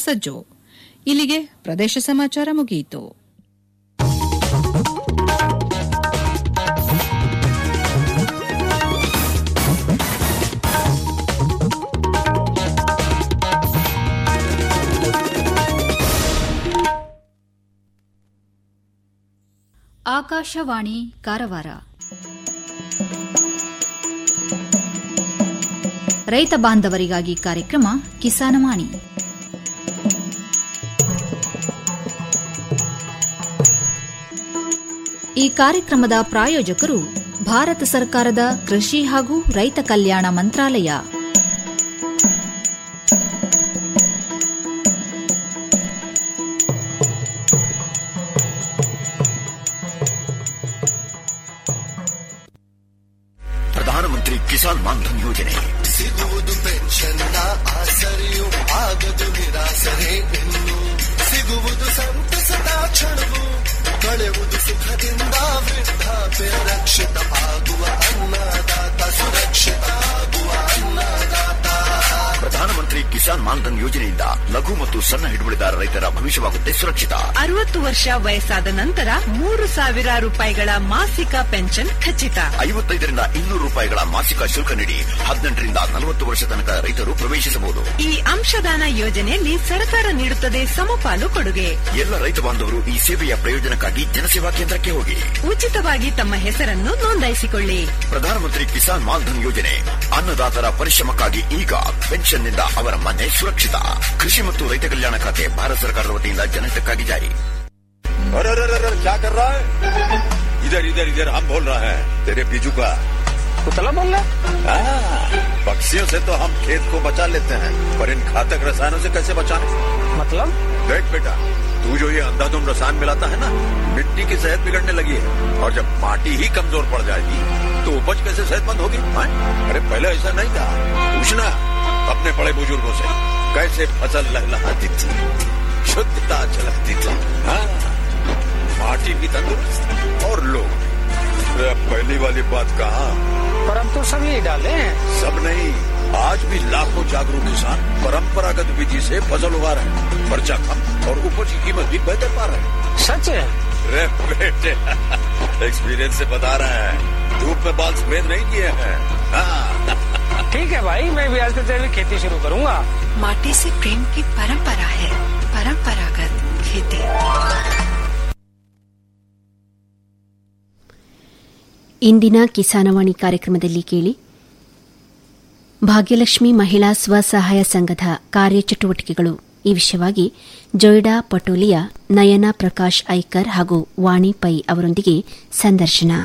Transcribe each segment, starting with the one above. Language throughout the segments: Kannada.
ಸಜ್ಜು ಇಲ್ಲಿಗೆ ಪ್ರದೇಶ ಸಮಾಚಾರ ಮುಗಿಯಿತು ಆಕಾಶವಾಣಿ ಕಾರವಾರ ರೈತ ಬಾಂಧವರಿಗಾಗಿ ಕಾರ್ಯಕ್ರಮ ಕಿಸಾನವಾಣಿ ಈ ಕಾರ್ಯಕ್ರಮದ ಪ್ರಾಯೋಜಕರು ಭಾರತ ಸರ್ಕಾರದ ಕೃಷಿ ಹಾಗೂ ರೈತ ಕಲ್ಯಾಣ ಮಂತ್ರಾಲಯ ಪ್ರಧಾನಮಂತ್ರಿ ಕಿಸಾನ್ ಮಾನ್ಧನ್ ಯೋಜನೆ ಸಿಗುವುದು ಪೆನ್ಷನ್ನ ಆಸರೆಯು ಆಗದು ನಿರಾಸರೆ ಇನ್ನು ಸಿಗುವುದು ಸಂತಸದ ಕ್ಷಣವು ಕಳೆಯುವುದು ಸುಖದಿಂದ ವೃದ್ಧಾಪ್ಯ ರಕ್ಷಿತ ಆಗುವ ಅನ್ನದಾತ ಸುರಕ್ಷಿತ ಆಗುವ ಅನ್ನದಾತ ಪ್ರಧಾನಮಂತ್ರಿ ಕಿಸಾನ್ ಮಾನ್ಧನ್ ಯೋಜನೆಯಿಂದ ಲಘು ಮತ್ತು ಸಣ್ಣ ಹಿಡುವಳಿದಾರ ರೈತರ ಭವಿಷ್ಯವಾಗುತ್ತೆ ಸುರಕ್ಷಿತ ಅರವತ್ತು ವರ್ಷ ವಯಸ್ಸಾದ ನಂತರ ಮೂರು ಸಾವಿರ ರೂಪಾಯಿಗಳ ಮಾಸಿಕ ಪೆನ್ಷನ್ ಖಚಿತ ಐವತ್ತೈದರಿಂದ ಇನ್ನೂರು ರೂಪಾಯಿಗಳ ಮಾಸಿಕ ಶುಲ್ಕ ನೀಡಿ ಹದಿನೆಂಟರಿಂದ ನಲವತ್ತು ವರ್ಷ ತನಕ ರೈತರು ಪ್ರವೇಶಿಸಬಹುದು ಈ ಅಂಶದಾನ ಯೋಜನೆಯಲ್ಲಿ ಸರ್ಕಾರ ನೀಡುತ್ತದೆ ಸಮಪಾಲು ಕೊಡುಗೆ ಎಲ್ಲ ರೈತ ಬಾಂಧವರು ಈ ಸೇವೆಯ ಪ್ರಯೋಜನಕ್ಕಾಗಿ ಜನಸೇವಾ ಕೇಂದ್ರಕ್ಕೆ ಹೋಗಿ ಉಚಿತವಾಗಿ ತಮ್ಮ ಹೆಸರನ್ನು ನೋಂದಾಯಿಸಿಕೊಳ್ಳಿ ಪ್ರಧಾನಮಂತ್ರಿ ಕಿಸಾನ್ ಮಾನ್ಧನ್ ಯೋಜನೆ ಅನ್ನದಾತರ ಪರಿಶ್ರಮಕ್ಕಾಗಿ ಈಗ ಪೆನ್ಷನ್ನಿಂದ ಅವರ ಮನೆ ಸುರಕ್ಷಿತ ಕೃಷಿ ಮತ್ತು ರೈತ ಕಲ್ಯಾಣ ಖಾತೆ ಭಾರತ ಸರ್ಕಾರದ ವತಿಯಿಂದ ಜನಹಿತಕ್ಕಾಗಿ ಜಾರಿ अरे अरे अरे अरे, क्या कर रहा है इधर इधर इधर हम बोल रहे हैं तेरे बीजू का कुतला बोल रहा हाँ, पक्षियों से तो हम खेत को बचा लेते हैं पर इन घातक रसायनों से कैसे बचाएं मतलब देख बेटा तू जो ये अंधाधुंध रसायन मिलाता है ना मिट्टी की सेहत बिगड़ने लगी है और जब माटी ही कमजोर पड़ जाएगी तो उपज कैसे सेहतमंद होगी हाँ? अरे पहले ऐसा नहीं था पूछना अपने बड़े बुजुर्गों से कैसे फसल लहलहाती थी शुद्धता झलकती थी हाँ माटी भी तंदुरुस्त और लोग अरे अब पहली वाली बात कहा पर हम तो सब यही डाले हैं सब नहीं आज भी लाखों जागरूक किसान परंपरागत विधि से फसल उगा रहे हैं खर्चा कम और उपज की कीमत भी बेहतर पा रहे हैं सच है अरे बेटे एक्सपीरियंस से बता रहे हैं धूप में बाल सफेद नहीं किए हैं हाँ ठीक है भाई मैं भी आज से जैविक खेती शुरू करूंगा माटी से प्रेम की परंपरा है परंपरागत खेती ಇಂದಿನ ಕಿಸಾನವಾಣಿ ಕಾರ್ಯಕ್ರಮದಲ್ಲಿ ಕೇಳಿ ಭಾಗ್ಯಲಕ್ಷ್ಮಿ ಮಹಿಳಾ ಸ್ವಸಹಾಯ ಸಂಘದ ಕಾರ್ಯಚಟುವಟಿಕೆಗಳು ಈ ವಿಷಯವಾಗಿ ಜೊಯ್ಡಾ ಪಟೋಲಿಯ ನಯನ ಪ್ರಕಾಶ್ ಐಕರ್ ಹಾಗೂ ವಾಣಿ ಪೈ ಅವರೊಂದಿಗೆ ಸಂದರ್ಶನ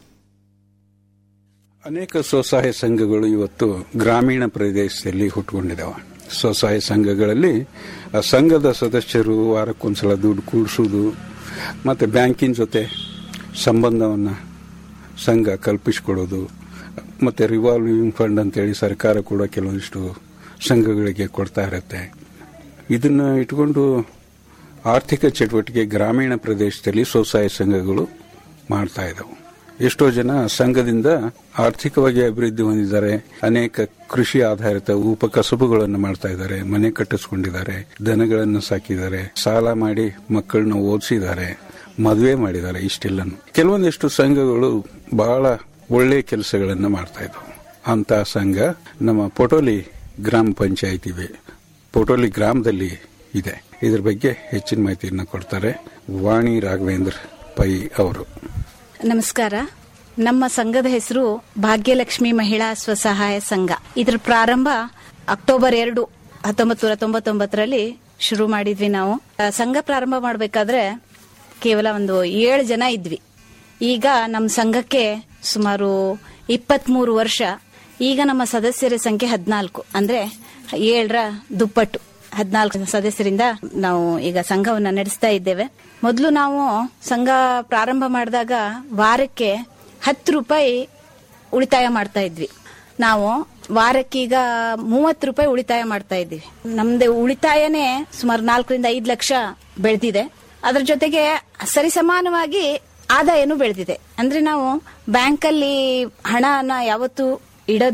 ಅನೇಕ ಸ್ವಸಹಾಯ ಸಂಘಗಳು ಇವತ್ತು ಗ್ರಾಮೀಣ ಪ್ರದೇಶದಲ್ಲಿ ಹುಟ್ಟುಕೊಂಡಿದ್ದಾವೆ ಸ್ವಸಹಾಯ ಸಂಘಗಳಲ್ಲಿ ಆ ಸಂಘದ ಸದಸ್ಯರು ವಾರಕ್ಕೊಂದ್ಸಲ ದುಡ್ಡು ಕೂಡಿಸೋದು ಮತ್ತು ಬ್ಯಾಂಕಿನ ಜೊತೆ ಸಂಬಂಧವನ್ನು ಸಂಘ ಕಲ್ಪಿಸಿಕೊಡೋದು ಮತ್ತು ರಿವಾಲ್ವಿಂಗ್ ಫಂಡ್ ಅಂತೇಳಿ ಸರ್ಕಾರ ಕೂಡ ಕೆಲವೊಂದಿಷ್ಟು ಸಂಘಗಳಿಗೆ ಕೊಡ್ತಾ ಇರುತ್ತೆ ಇದನ್ನು ಇಟ್ಕೊಂಡು ಆರ್ಥಿಕ ಚಟುವಟಿಕೆ ಗ್ರಾಮೀಣ ಪ್ರದೇಶದಲ್ಲಿ ಸ್ವಸಹಾಯ ಸಂಘಗಳು ಮಾಡ್ತಾ ಇದ್ದಾವೆ ಎಷ್ಟೋ ಜನ ಸಂಘದಿಂದ ಆರ್ಥಿಕವಾಗಿ ಅಭಿವೃದ್ಧಿ ಹೊಂದಿದ್ದಾರೆ ಅನೇಕ ಕೃಷಿ ಆಧಾರಿತ ಉಪಕಸಬುಗಳನ್ನು ಮಾಡ್ತಾ ಇದ್ದಾರೆ ಮನೆ ಕಟ್ಟಿಸ್ಕೊಂಡಿದ್ದಾರೆ ದನಗಳನ್ನು ಸಾಕಿದ್ದಾರೆ ಸಾಲ ಮಾಡಿ ಮಕ್ಕಳನ್ನ ಓದಿಸಿದ್ದಾರೆ ಮದುವೆ ಮಾಡಿದ್ದಾರೆ ಇಷ್ಟೆಲ್ಲನು ಕೆಲವೊಂದಿಷ್ಟು ಸಂಘಗಳು ಬಹಳ ಒಳ್ಳೆ ಕೆಲಸಗಳನ್ನು ಮಾಡ್ತಾ ಇದ್ದವು ಅಂತ ಸಂಘ ನಮ್ಮ ಪೊಟೋಲಿ ಗ್ರಾಮ ಪಂಚಾಯತ್ ಇವೆ ಪೊಟೋಲಿ ಗ್ರಾಮದಲ್ಲಿ ಇದೆ ಇದ್ರ ಬಗ್ಗೆ ಹೆಚ್ಚಿನ ಮಾಹಿತಿಯನ್ನು ಕೊಡ್ತಾರೆ ವಾಣಿ ರಾಘವೇಂದ್ರ ಪೈ ಅವರು ನಮಸ್ಕಾರ ನಮ್ಮ ಸಂಘದ ಹೆಸರು ಭಾಗ್ಯಲಕ್ಷ್ಮಿ ಮಹಿಳಾ ಸ್ವಸಹಾಯ ಸಂಘ ಇದರ ಪ್ರಾರಂಭ ಅಕ್ಟೋಬರ್ ಎರಡು ಹತ್ತೊಂಬತ್ತು ನೂರ ತೊಂಬತ್ತೊಂಬತ್ತರಲ್ಲಿ ಶುರು ಮಾಡಿದ್ವಿ ನಾವು ಆ, ಸಂಘ ಪ್ರಾರಂಭ ಮಾಡಬೇಕಾದ್ರೆ ಕೇವಲ ಒಂದು ಏಳು ಜನ ಇದ್ವಿ ಈಗ ನಮ್ಮ ಸಂಘಕ್ಕೆ ಸುಮಾರು ಇಪ್ಪತ್ಮೂರು ವರ್ಷ ಈಗ ನಮ್ಮ ಸದಸ್ಯರ ಸಂಖ್ಯೆ ಹದಿನಾಲ್ಕು ಅಂದ್ರೆ ಏಳರ ದುಪ್ಪಟ್ಟು ಹದಿನಾಲ್ಕು ಸದಸ್ಯರಿಂದ ನಾವು ಈಗ ಸಂಘವನ್ನ ನಡೆಸ್ತಾ ಇದ್ದೇವೆ ಮೊದಲು ನಾವು ಸಂಘ ಪ್ರಾರಂಭ ಮಾಡಿದಾಗ ವಾರಕ್ಕೆ ಹತ್ತು ರೂಪಾಯಿ ಉಳಿತಾಯ ಮಾಡ್ತಾ ಇದ್ವಿ ನಾವು ವಾರಕ್ಕೆ ಈಗ ಮೂವತ್ತು ರೂಪಾಯಿ ಉಳಿತಾಯ ಮಾಡ್ತಾ ಇದ್ದೀವಿ ನಮ್ದು ಉಳಿತಾಯನೇ ಸುಮಾರು ನಾಲ್ಕರಿಂದ ಐದು ಲಕ್ಷ ಬೆಳೆದಿದೆ ಅದ್ರ ಜೊತೆಗೆ ಸರಿಸಮಾನವಾಗಿ ಆದಾಯನೂ ಬೆಳೆದಿದೆ ಅಂದ್ರೆ ನಾವು ಬ್ಯಾಂಕಲ್ಲಿ ಹಣನ ಯಾವತ್ತೂ ಇಡೋದಿಲ್ಲ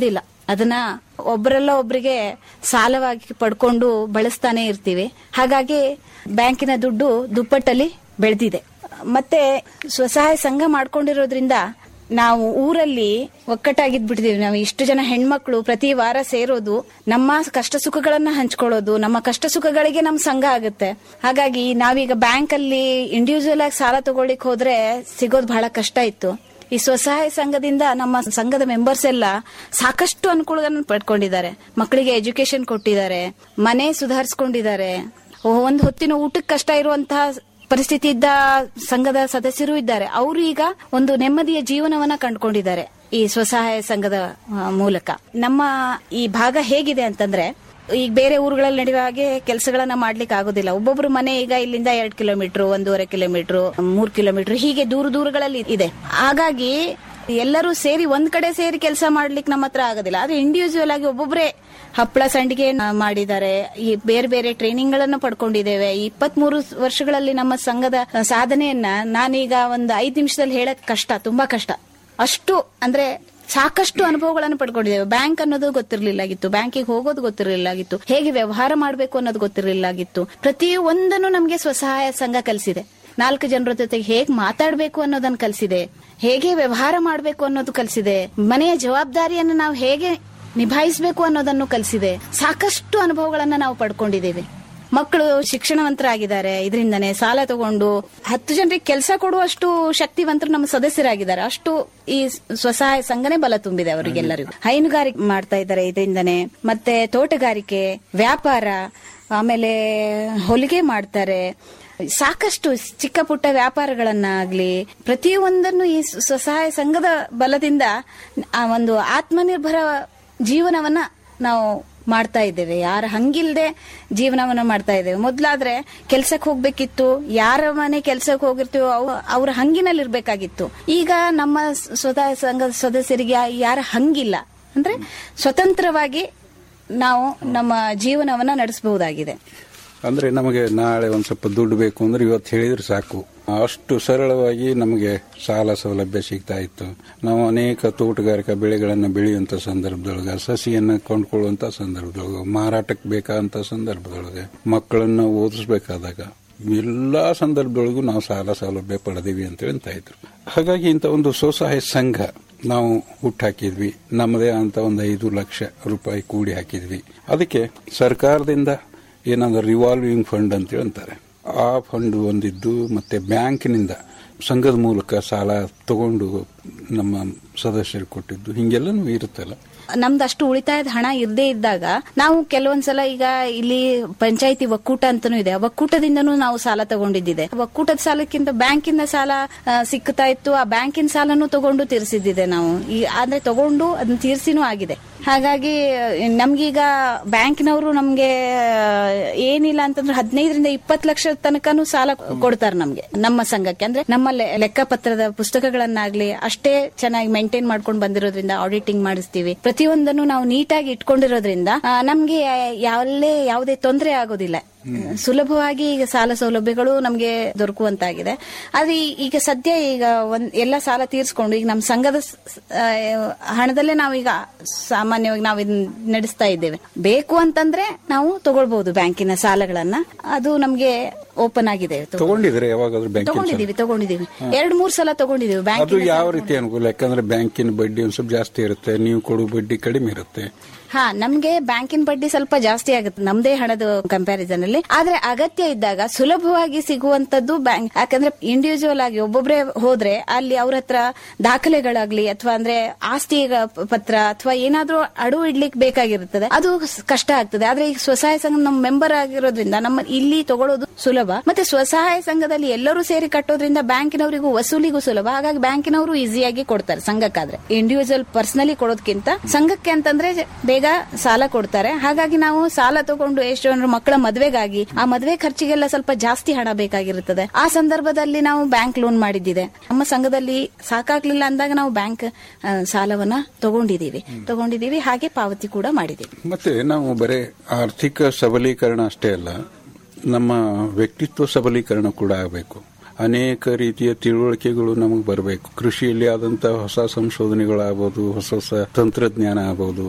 ಅದನ್ನ ಒಬ್ಬರಲ್ಲ ಒಬ್ಬರಿಗೆ ಸಾಲವಾಗಿ ಪಡ್ಕೊಂಡು ಬಳಸ್ತಾನೆ ಇರ್ತೀವಿ ಹಾಗಾಗಿ ಬ್ಯಾಂಕಿನ ದುಡ್ಡು ದುಪ್ಪಟ್ಟಲ್ಲಿ ಬೆಳೆದಿದೆ ಮತ್ತೆ ಸ್ವಸಹಾಯ ಸಂಘ ಮಾಡ್ಕೊಂಡಿರೋದ್ರಿಂದ ನಾವು ಊರಲ್ಲಿ ಒಕ್ಕಟ್ಟಾಗಿದ್ಬಿಟ್ಟಿದೀವಿ ನಾವು ಇಷ್ಟು ಜನ ಹೆಣ್ಮಕ್ಳು ಪ್ರತಿ ವಾರ ಸೇರೋದು ನಮ್ಮ ಕಷ್ಟ ಸುಖಗಳನ್ನ ಹಂಚ್ಕೊಳ್ಳೋದು ನಮ್ಮ ಕಷ್ಟ ಸುಖಗಳಿಗೆ ನಮ್ ಸಂಘ ಆಗುತ್ತೆ ಹಾಗಾಗಿ ನಾವೀಗ ಬ್ಯಾಂಕ್ ಅಲ್ಲಿ ಇಂಡಿವಿಜುವಲ್ ಆಗಿ ಸಾಲ ತಗೊಳ್ಳಿಕ್ ಹೋದ್ರೆ ಸಿಗೋದು ಬಹಳ ಕಷ್ಟ ಇತ್ತು ಈ ಸ್ವಸಹಾಯ ಸಂಘದಿಂದ ನಮ್ಮ ಸಂಘದ ಮೆಂಬರ್ಸ್ ಎಲ್ಲ ಸಾಕಷ್ಟು ಅನುಕೂಲಗಳನ್ನು ಪಡ್ಕೊಂಡಿದ್ದಾರೆ ಮಕ್ಕಳಿಗೆ ಎಜುಕೇಶನ್ ಕೊಟ್ಟಿದ್ದಾರೆ ಮನೆ ಸುಧಾರಿಸ್ಕೊಂಡಿದ್ದಾರೆ ಒಂದು ಹೊತ್ತಿನ ಊಟಕ್ಕೆ ಕಷ್ಟ ಇರುವಂತಹ ಪರಿಸ್ಥಿತಿ ಇದ್ದ ಸಂಘದ ಸದಸ್ಯರು ಇದ್ದಾರೆ ಅವರು ಈಗ ಒಂದು ನೆಮ್ಮದಿಯ ಜೀವನವನ್ನ ಕಂಡುಕೊಂಡಿದ್ದಾರೆ ಈ ಸ್ವಸಹಾಯ ಸಂಘದ ಆ, ಮೂಲಕ ನಮ್ಮ ಈ ಭಾಗ ಹೇಗಿದೆ ಅಂತಂದ್ರೆ ಈಗ ಬೇರೆ ಊರುಗಳಲ್ಲಿ ನಡೆಯುವ ಹಾಗೆ ಕೆಲಸಗಳನ್ನ ಮಾಡ್ಲಿಕ್ಕೆ ಆಗೋದಿಲ್ಲ ಒಬ್ಬೊಬ್ರು ಮನೆ ಈಗ ಇಲ್ಲಿಂದ ಎರಡ್ ಕಿಲೋಮೀಟರ್ ಒಂದೂವರೆ ಕಿಲೋಮೀಟರ್ ಮೂರ್ ಕಿಲೋಮೀಟರ್ ಹೀಗೆ ದೂರ ದೂರಗಳಲ್ಲಿ ಇದೆ ಹಾಗಾಗಿ ಎಲ್ಲರೂ ಸೇರಿ ಒಂದ್ ಕಡೆ ಸೇರಿ ಕೆಲಸ ಮಾಡ್ಲಿಕ್ಕೆ ನಮ್ಮ ಹತ್ರ ಆಗೋದಿಲ್ಲ ಆದ್ರೆ ಇಂಡಿವಿಜುವಲ್ ಆಗಿ ಒಬ್ಬೊಬ್ರೆ ಹಪ್ಪಳ ಸಂಡಿಗೆ ಮಾಡಿದ್ದಾರೆ ಈ ಬೇರೆ ಬೇರೆ ಟ್ರೈನಿಂಗ್ ಗಳನ್ನು ಪಡ್ಕೊಂಡಿದ್ದೇವೆ ಇಪ್ಪತ್ತ್ ಮೂರು ವರ್ಷಗಳಲ್ಲಿ ನಮ್ಮ ಸಂಘದ ಸಾಧನೆಯನ್ನ ನಾನೀಗ ಒಂದು ಐದ್ ನಿಮಿಷದಲ್ಲಿ ಹೇಳಕ್ ಕಷ್ಟ ತುಂಬಾ ಕಷ್ಟ ಅಷ್ಟು ಅಂದ್ರೆ ಸಾಕಷ್ಟು ಅನುಭವಗಳನ್ನು ಪಡ್ಕೊಂಡಿದ್ದೇವೆ ಬ್ಯಾಂಕ್ ಅನ್ನೋದು ಗೊತ್ತಿರಲಿಲ್ಲಾಗಿತ್ತು ಬ್ಯಾಂಕಿಗೆ ಹೋಗೋದು ಗೊತ್ತಿರಲಿಲ್ಲಾಗಿತ್ತು ಹೇಗೆ ವ್ಯವಹಾರ ಮಾಡಬೇಕು ಅನ್ನೋದು ಗೊತ್ತಿರಲಿಲ್ಲಾಗಿತ್ತು ಪ್ರತಿ ಒಂದನ್ನು ನಮಗೆ ಸ್ವಸಹಾಯ ಸಂಘ ಕಲಿಸಿದೆ ನಾಲ್ಕು ಜನರ ಜೊತೆಗೆ ಹೇಗೆ ಮಾತಾಡಬೇಕು ಅನ್ನೋದನ್ನ ಕಲಿಸಿದೆ ಹೇಗೆ ವ್ಯವಹಾರ ಮಾಡಬೇಕು ಅನ್ನೋದು ಕಲಿಸಿದೆ ಮನೆಯ ಜವಾಬ್ದಾರಿಯನ್ನು ನಾವು ಹೇಗೆ ನಿಭಾಯಿಸಬೇಕು ಅನ್ನೋದನ್ನು ಕಲಿಸಿದೆ ಸಾಕಷ್ಟು ಅನುಭವಗಳನ್ನ ನಾವು ಪಡ್ಕೊಂಡಿದ್ದೇವೆ ಮಕ್ಕಳು ಶಿಕ್ಷಣವಂತರಾಗಿದ್ದಾರೆ ಇದರಿಂದನೇ ಸಾಲ ತಗೊಂಡು ಹತ್ತು ಜನರಿಗೆ ಕೆಲಸ ಕೊಡುವಷ್ಟು ಶಕ್ತಿವಂತರು ನಮ್ಮ ಸದಸ್ಯರಾಗಿದ್ದಾರೆ ಅಷ್ಟು ಈ ಸ್ವಸಹಾಯ ಸಂಘನೆ ಬಲ ತುಂಬಿದೆ ಅವರಿಗೆಲ್ಲರಿಗೂ ಹೈನುಗಾರಿಕೆ ಮಾಡ್ತಾ ಇದ್ದಾರೆ ಇದರಿಂದನೇ ಮತ್ತೆ ತೋಟಗಾರಿಕೆ ವ್ಯಾಪಾರ ಆಮೇಲೆ ಹೊಲಿಗೆ ಮಾಡ್ತಾರೆ ಸಾಕಷ್ಟು ಚಿಕ್ಕ ಪುಟ್ಟ ವ್ಯಾಪಾರಗಳನ್ನಾಗ್ಲಿ ಪ್ರತಿಯೊಂದನ್ನು ಈ ಸ್ವಸಹಾಯ ಸಂಘದ ಬಲದಿಂದ ಆ ಒಂದು ಆತ್ಮನಿರ್ಭರ ಜೀವನವನ್ನ ನಾವು ಮಾಡ್ತಾ ಇದ್ದೇವೆ ಯಾರ ಹಂಗಿಲ್ದೆ ಜೀವನವನ್ನ ಮಾಡ್ತಾ ಇದ್ದೇವೆ ಮೊದ್ಲಾದ್ರೆ ಕೆಲ್ಸಕ್ಕೆ ಹೋಗ್ಬೇಕಿತ್ತು ಯಾರ ಮನೆ ಕೆಲ್ಸಕ್ಕೆ ಹೋಗಿರ್ತೀವೋ ಅವ್- ಅವ್ರ ಹಂಗಿನಲ್ಲಿ ಇರ್ಬೇಕಾಗಿತ್ತು ಈಗ ನಮ್ಮ ಸ್ವತಃ ಸಂಘದ ಸದಸ್ಯರಿಗೆ ಯಾ- ಯಾರ ಹಂಗಿಲ್ಲ ಅಂದ್ರೆ ಸ್ವತಂತ್ರವಾಗಿ ನಾವು ನಮ್ಮ ಜೀವನವನ್ನ ನಡೆಸಬಹುದಾಗಿದೆ ಅಂದ್ರೆ ನಮಗೆ ನಾಳೆ ಒಂದ್ ಸ್ವಲ್ಪ ದುಡ್ಡು ಬೇಕು ಅಂದ್ರೆ ಇವತ್ತು ಹೇಳಿದ್ರೆ ಸಾಕು ಅಷ್ಟು ಸರಳವಾಗಿ ನಮಗೆ ಸಾಲ ಸೌಲಭ್ಯ ಸಿಗ್ತಾ ಇತ್ತು ನಾವು ಅನೇಕ ತೋಟಗಾರಿಕಾ ಬೆಳೆಗಳನ್ನು ಬೆಳೆಯುವಂತ ಸಂದರ್ಭದೊಳಗೆ ಸಸಿಯನ್ನ ಕೊಂಡ್ಕೊಳ್ಳುವಂತ ಸಂದರ್ಭದೊಳಗೆ ಮಾರಾಟಕ್ಕೆ ಬೇಕಾದಂತ ಸಂದರ್ಭದೊಳಗೆ ಮಕ್ಕಳನ್ನ ಓದಿಸ್ಬೇಕಾದಾಗ ಎಲ್ಲಾ ಸಂದರ್ಭದೊಳಗೂ ನಾವು ಸಾಲ ಸೌಲಭ್ಯ ಪಡೆದೀವಿ ಅಂತ ಅಂತ ಇದ್ರು ಹಾಗಾಗಿ ಇಂಥ ಒಂದು ಸ್ವಸಹಾಯ ಸಂಘ ನಾವು ಹುಟ್ಟಾಕಿದ್ವಿ ನಮ್ಮದೇ ಅಂತ ಒಂದು ಐದು ಲಕ್ಷ ರೂಪಾಯಿ ಕೂಡಿ ಹಾಕಿದ್ವಿ ಅದಕ್ಕೆ ಸರ್ಕಾರದಿಂದ ಏನಾದ್ರು ರಿವಾಲ್ವಿಂಗ್ ಫಂಡ್ ಅಂತೇಳಿ ಅಂತಾರೆ ಆ ಫಂಡ್ ಒಂದಿದ್ದು ಮತ್ತೆ ಬ್ಯಾಂಕಿನಿಂದ ಸಂಘದ ಮೂಲಕ ಸಾಲ ತಗೊಂಡು ನಮ್ಮ ಸದಸ್ಯರು ಕೊಟ್ಟಿದ್ದು ಹಿಂಗೆಲ್ಲನೂ ಇರುತ್ತಲ್ಲ ನಮ್ದು ಅಷ್ಟು ಉಳಿತಾಯದ ಹಣ ಇರದೇ ಇದ್ದಾಗ ನಾವು ಕೆಲವೊಂದ್ಸಲ ಈಗ ಇಲ್ಲಿ ಪಂಚಾಯತಿ ಒಕ್ಕೂಟ ಅಂತಾನೂ ಇದೆ ಆ ಒಕ್ಕೂಟದಿಂದನೂ ನಾವು ಸಾಲ ತಗೊಂಡಿದ್ದಿದೆ ಒಕ್ಕೂಟದ ಸಾಲಕ್ಕಿಂತ ಬ್ಯಾಂಕಿಂದ ಸಾಲ ಆ, ಸಿಗ್ತಾ ಇತ್ತು ಆ ಬ್ಯಾಂಕಿನ ಸಾಲನು ತಗೊಂಡು ತೀರಿಸಿದ್ದಿದೆ ನಾವು ಈ ಆದ್ರೆ ತಗೊಂಡು ಅದನ್ನ ತೀರ್ಸಿನೂ ಆಗಿದೆ ಹಾಗಾಗಿ ನಮ್ಗೀಗ ಬ್ಯಾಂಕಿನವರು ನಮ್ಗೆ ಆ, ಏನಿಲ್ಲ ಅಂತಂದ್ರೆ ಹದಿನೈದರಿಂದ ಇಪ್ಪತ್ತು ಲಕ್ಷ ತನಕನೂ ಸಾಲ ಕೊಡ್ತಾರೆ ನಮ್ಗೆ ನಮ್ಮ ಸಂಘಕ್ಕೆ ಅಂದ್ರೆ ನಮ್ಮ ಲೆ- ಲೆಕ್ಕಪತ್ರದ ಪುಸ್ತಕಗಳನ್ನಾಗ್ಲಿ ಅಷ್ಟೇ ಚೆನ್ನಾಗಿ ಮೇಂಟೈನ್ ಮಾಡ್ಕೊಂಡು ಬಂದಿರೋದ್ರಿಂದ ಆಡಿಟಿಂಗ್ ಮಾಡಿಸ್ತೀವಿ ಪ್ರತಿಯೊಂದನ್ನು ನಾವು ನೀಟಾಗಿ ಇಟ್ಕೊಂಡಿರೋದ್ರಿಂದ ಆ, ನಮ್ಗೆ ಯಾವಲ್ಲೇ ಯಾವುದೇ ತೊಂದರೆ ಆಗೋದಿಲ್ಲ ಸುಲಭವಾಗಿ ಈಗ ಸಾಲ ಸೌಲಭ್ಯಗಳು ನಮ್ಗೆ ದೊರಕುವಂತಾಗಿದೆ ಆದ್ರೆ ಈ- ಈಗ ಸದ್ಯ ಈಗ ಒಂದ್ ಎಲ್ಲ ಸಾಲ ತೀರ್ಸ್ಕೊಂಡು ಈಗ ನಮ್ಮ ಸಂಘದ ಸ- ಆ, ಹಣದಲ್ಲೇ ನಾವೀಗ ಸಾಮಾನ್ಯವಾಗಿ ನಾವು ಇದನ್ನ ನಡೆಸ್ತಾ ಇದ್ದೇವೆ ಬೇಕು ಅಂತಂದ್ರೆ ನಾವು ತಗೊಳ್ಬಹುದು ಬ್ಯಾಂಕಿನ ಸಾಲಗಳನ್ನ ಅದು ನಮ್ಗೆ ಓಪನ್ ಆಗಿದೆ ತಗೊಂಡಿದ್ರೆ ಯಾವಾಗಾದ್ರೂ ಬ್ಯಾಂಕಿನ ಸಾಲ? ತಗೊಂಡಿದೀವಿ ತಗೊಂಡಿದೀವಿ ಎರಡ್ ಮೂರ್ ಸಲ ತಗೊಂಡಿದೀವಿ ಅದು ಬ್ಯಾಂಕಿನ ಯಾವ ರೀತಿ ಅನುಕೂಲ ಯಾಕಂದ್ರೆ ಬ್ಯಾಂಕಿನ ಬಡ್ಡಿ ಒಂದ್ ಸ್ವಲ್ಪ ಜಾಸ್ತಿ ಇರುತ್ತೆ ನೀವು ಕೊಡೋ ಬಡ್ಡಿ ಕಡಿಮೆ ಇರುತ್ತೆ ಹಾ ನಮ್ಗೆ ಬ್ಯಾಂಕಿನ ಬಡ್ಡಿ ಸ್ವಲ್ಪ ಜಾಸ್ತಿ ಆಗುತ್ತೆ ನಮ್ದೇ ಹಣದ ಕಂಪ್ಯಾರಿಸನ್ ಅಲ್ಲಿ ಆದ್ರೆ ಅಗತ್ಯ ಇದ್ದಾಗ ಸುಲಭವಾಗಿ ಸಿಗುವಂತದ್ದು ಬ್ಯಾಂಕ್ ಯಾಕಂದ್ರೆ ಇಂಡಿವಿಜುವಲ್ ಆಗಿ ಒಬ್ಬೊಬ್ರೆ ಹೋದ್ರೆ ಅಲ್ಲಿ ಅವ್ರ ಹತ್ರ ದಾಖಲೆಗಳಾಗ್ಲಿ ಅಥವಾ ಅಂದ್ರೆ ಆಸ್ತಿ ಪತ್ರ ಅಥವಾ ಏನಾದ್ರೂ ಅಡು ಇಡ್ಲಿಕ್ಕೆ ಬೇಕಾಗಿರುತ್ತದೆ ಅದು ಸ್- ಕಷ್ಟ ಆಗ್ತದೆ ಆದ್ರೆ ಈಗ ಸ್ವಸಹಾಯ ಸಂಘ ನಮ್ಮ ಮೆಂಬರ್ ಆಗಿರೋದ್ರಿಂದ ನಮ್ಮ ಇಲ್ಲಿ ತಗೊಳ್ಳೋದು ಸುಲಭ ಮತ್ತೆ ಸ್ವಸಹಾಯ ಸಂಘದಲ್ಲಿ ಎಲ್ಲರೂ ಸೇರಿ ಕಟ್ಟೋದ್ರಿಂದ ಬ್ಯಾಂಕಿನವರಿಗೂ ವಸೂಲಿಗೂ ಸುಲಭ ಹಾಗಾಗಿ ಬ್ಯಾಂಕಿನವರು ಈಸಿಯಾಗಿ ಕೊಡ್ತಾರೆ ಸಂಘಕ್ಕಾದ್ರೆ ಇಂಡಿವಿಜುವಲ್ ಪರ್ಸನಲಿ ಕೊಡೋದಕ್ಕಿಂತ ಸಂಘಕ್ಕೆ ಅಂತಂದ್ರೆ ಬೇಗ ಸಾಲ ಕೊಡ್ತಾರೆ ಹಾಗಾಗಿ ನಾವು ಸಾಲ ತಗೊಂಡು ಎಷ್ಟು ಜನರು ಮಕ್ಕಳ ಮದ್ವೆಗಾಗಿ ಆ ಮದ್ವೆ ಖರ್ಚಿಗೆಲ್ಲ ಸ್ವಲ್ಪ ಜಾಸ್ತಿ ಹಣ ಬೇಕಾಗಿರುತ್ತದೆ ಆ ಸಂದರ್ಭದಲ್ಲಿ ನಾವು ಬ್ಯಾಂಕ್ ಲೋನ್ ಮಾಡಿದ್ದಿದೆ ನಮ್ಮ ಸಂಘದಲ್ಲಿ ಸಾಕಾಗ್ಲಿಲ್ಲ ಅಂದಾಗ ನಾವು ಬ್ಯಾಂಕ್ ಆ, ಸಾಲವನ್ನ ತಗೊಂಡಿದೀವಿ ತಗೊಂಡಿದೀವಿ ಹಾಗೆ ಪಾವತಿ ಕೂಡ ಮಾಡಿದೀವಿ ಮತ್ತೆ ನಾವು ಬರೇ ಆರ್ಥಿಕ ಸಬಲೀಕರಣ ಅಷ್ಟೇ ಅಲ್ಲ ನಮ್ಮ ವ್ಯಕ್ತಿತ್ವ ಸಬಲೀಕರಣ ಕೂಡ ಆಗಬೇಕು ಅನೇಕ ರೀತಿಯ ತಿಳುವಳಿಕೆಗಳು ನಮಗೆ ಬರಬೇಕು ಕೃಷಿಯಲ್ಲಿ ಆದಂತಹ ಹೊಸ ಸಂಶೋಧನೆಗಳಾಗಬಹುದು ಹೊಸ ಹೊಸ ತಂತ್ರಜ್ಞಾನ ಆಗಬಹುದು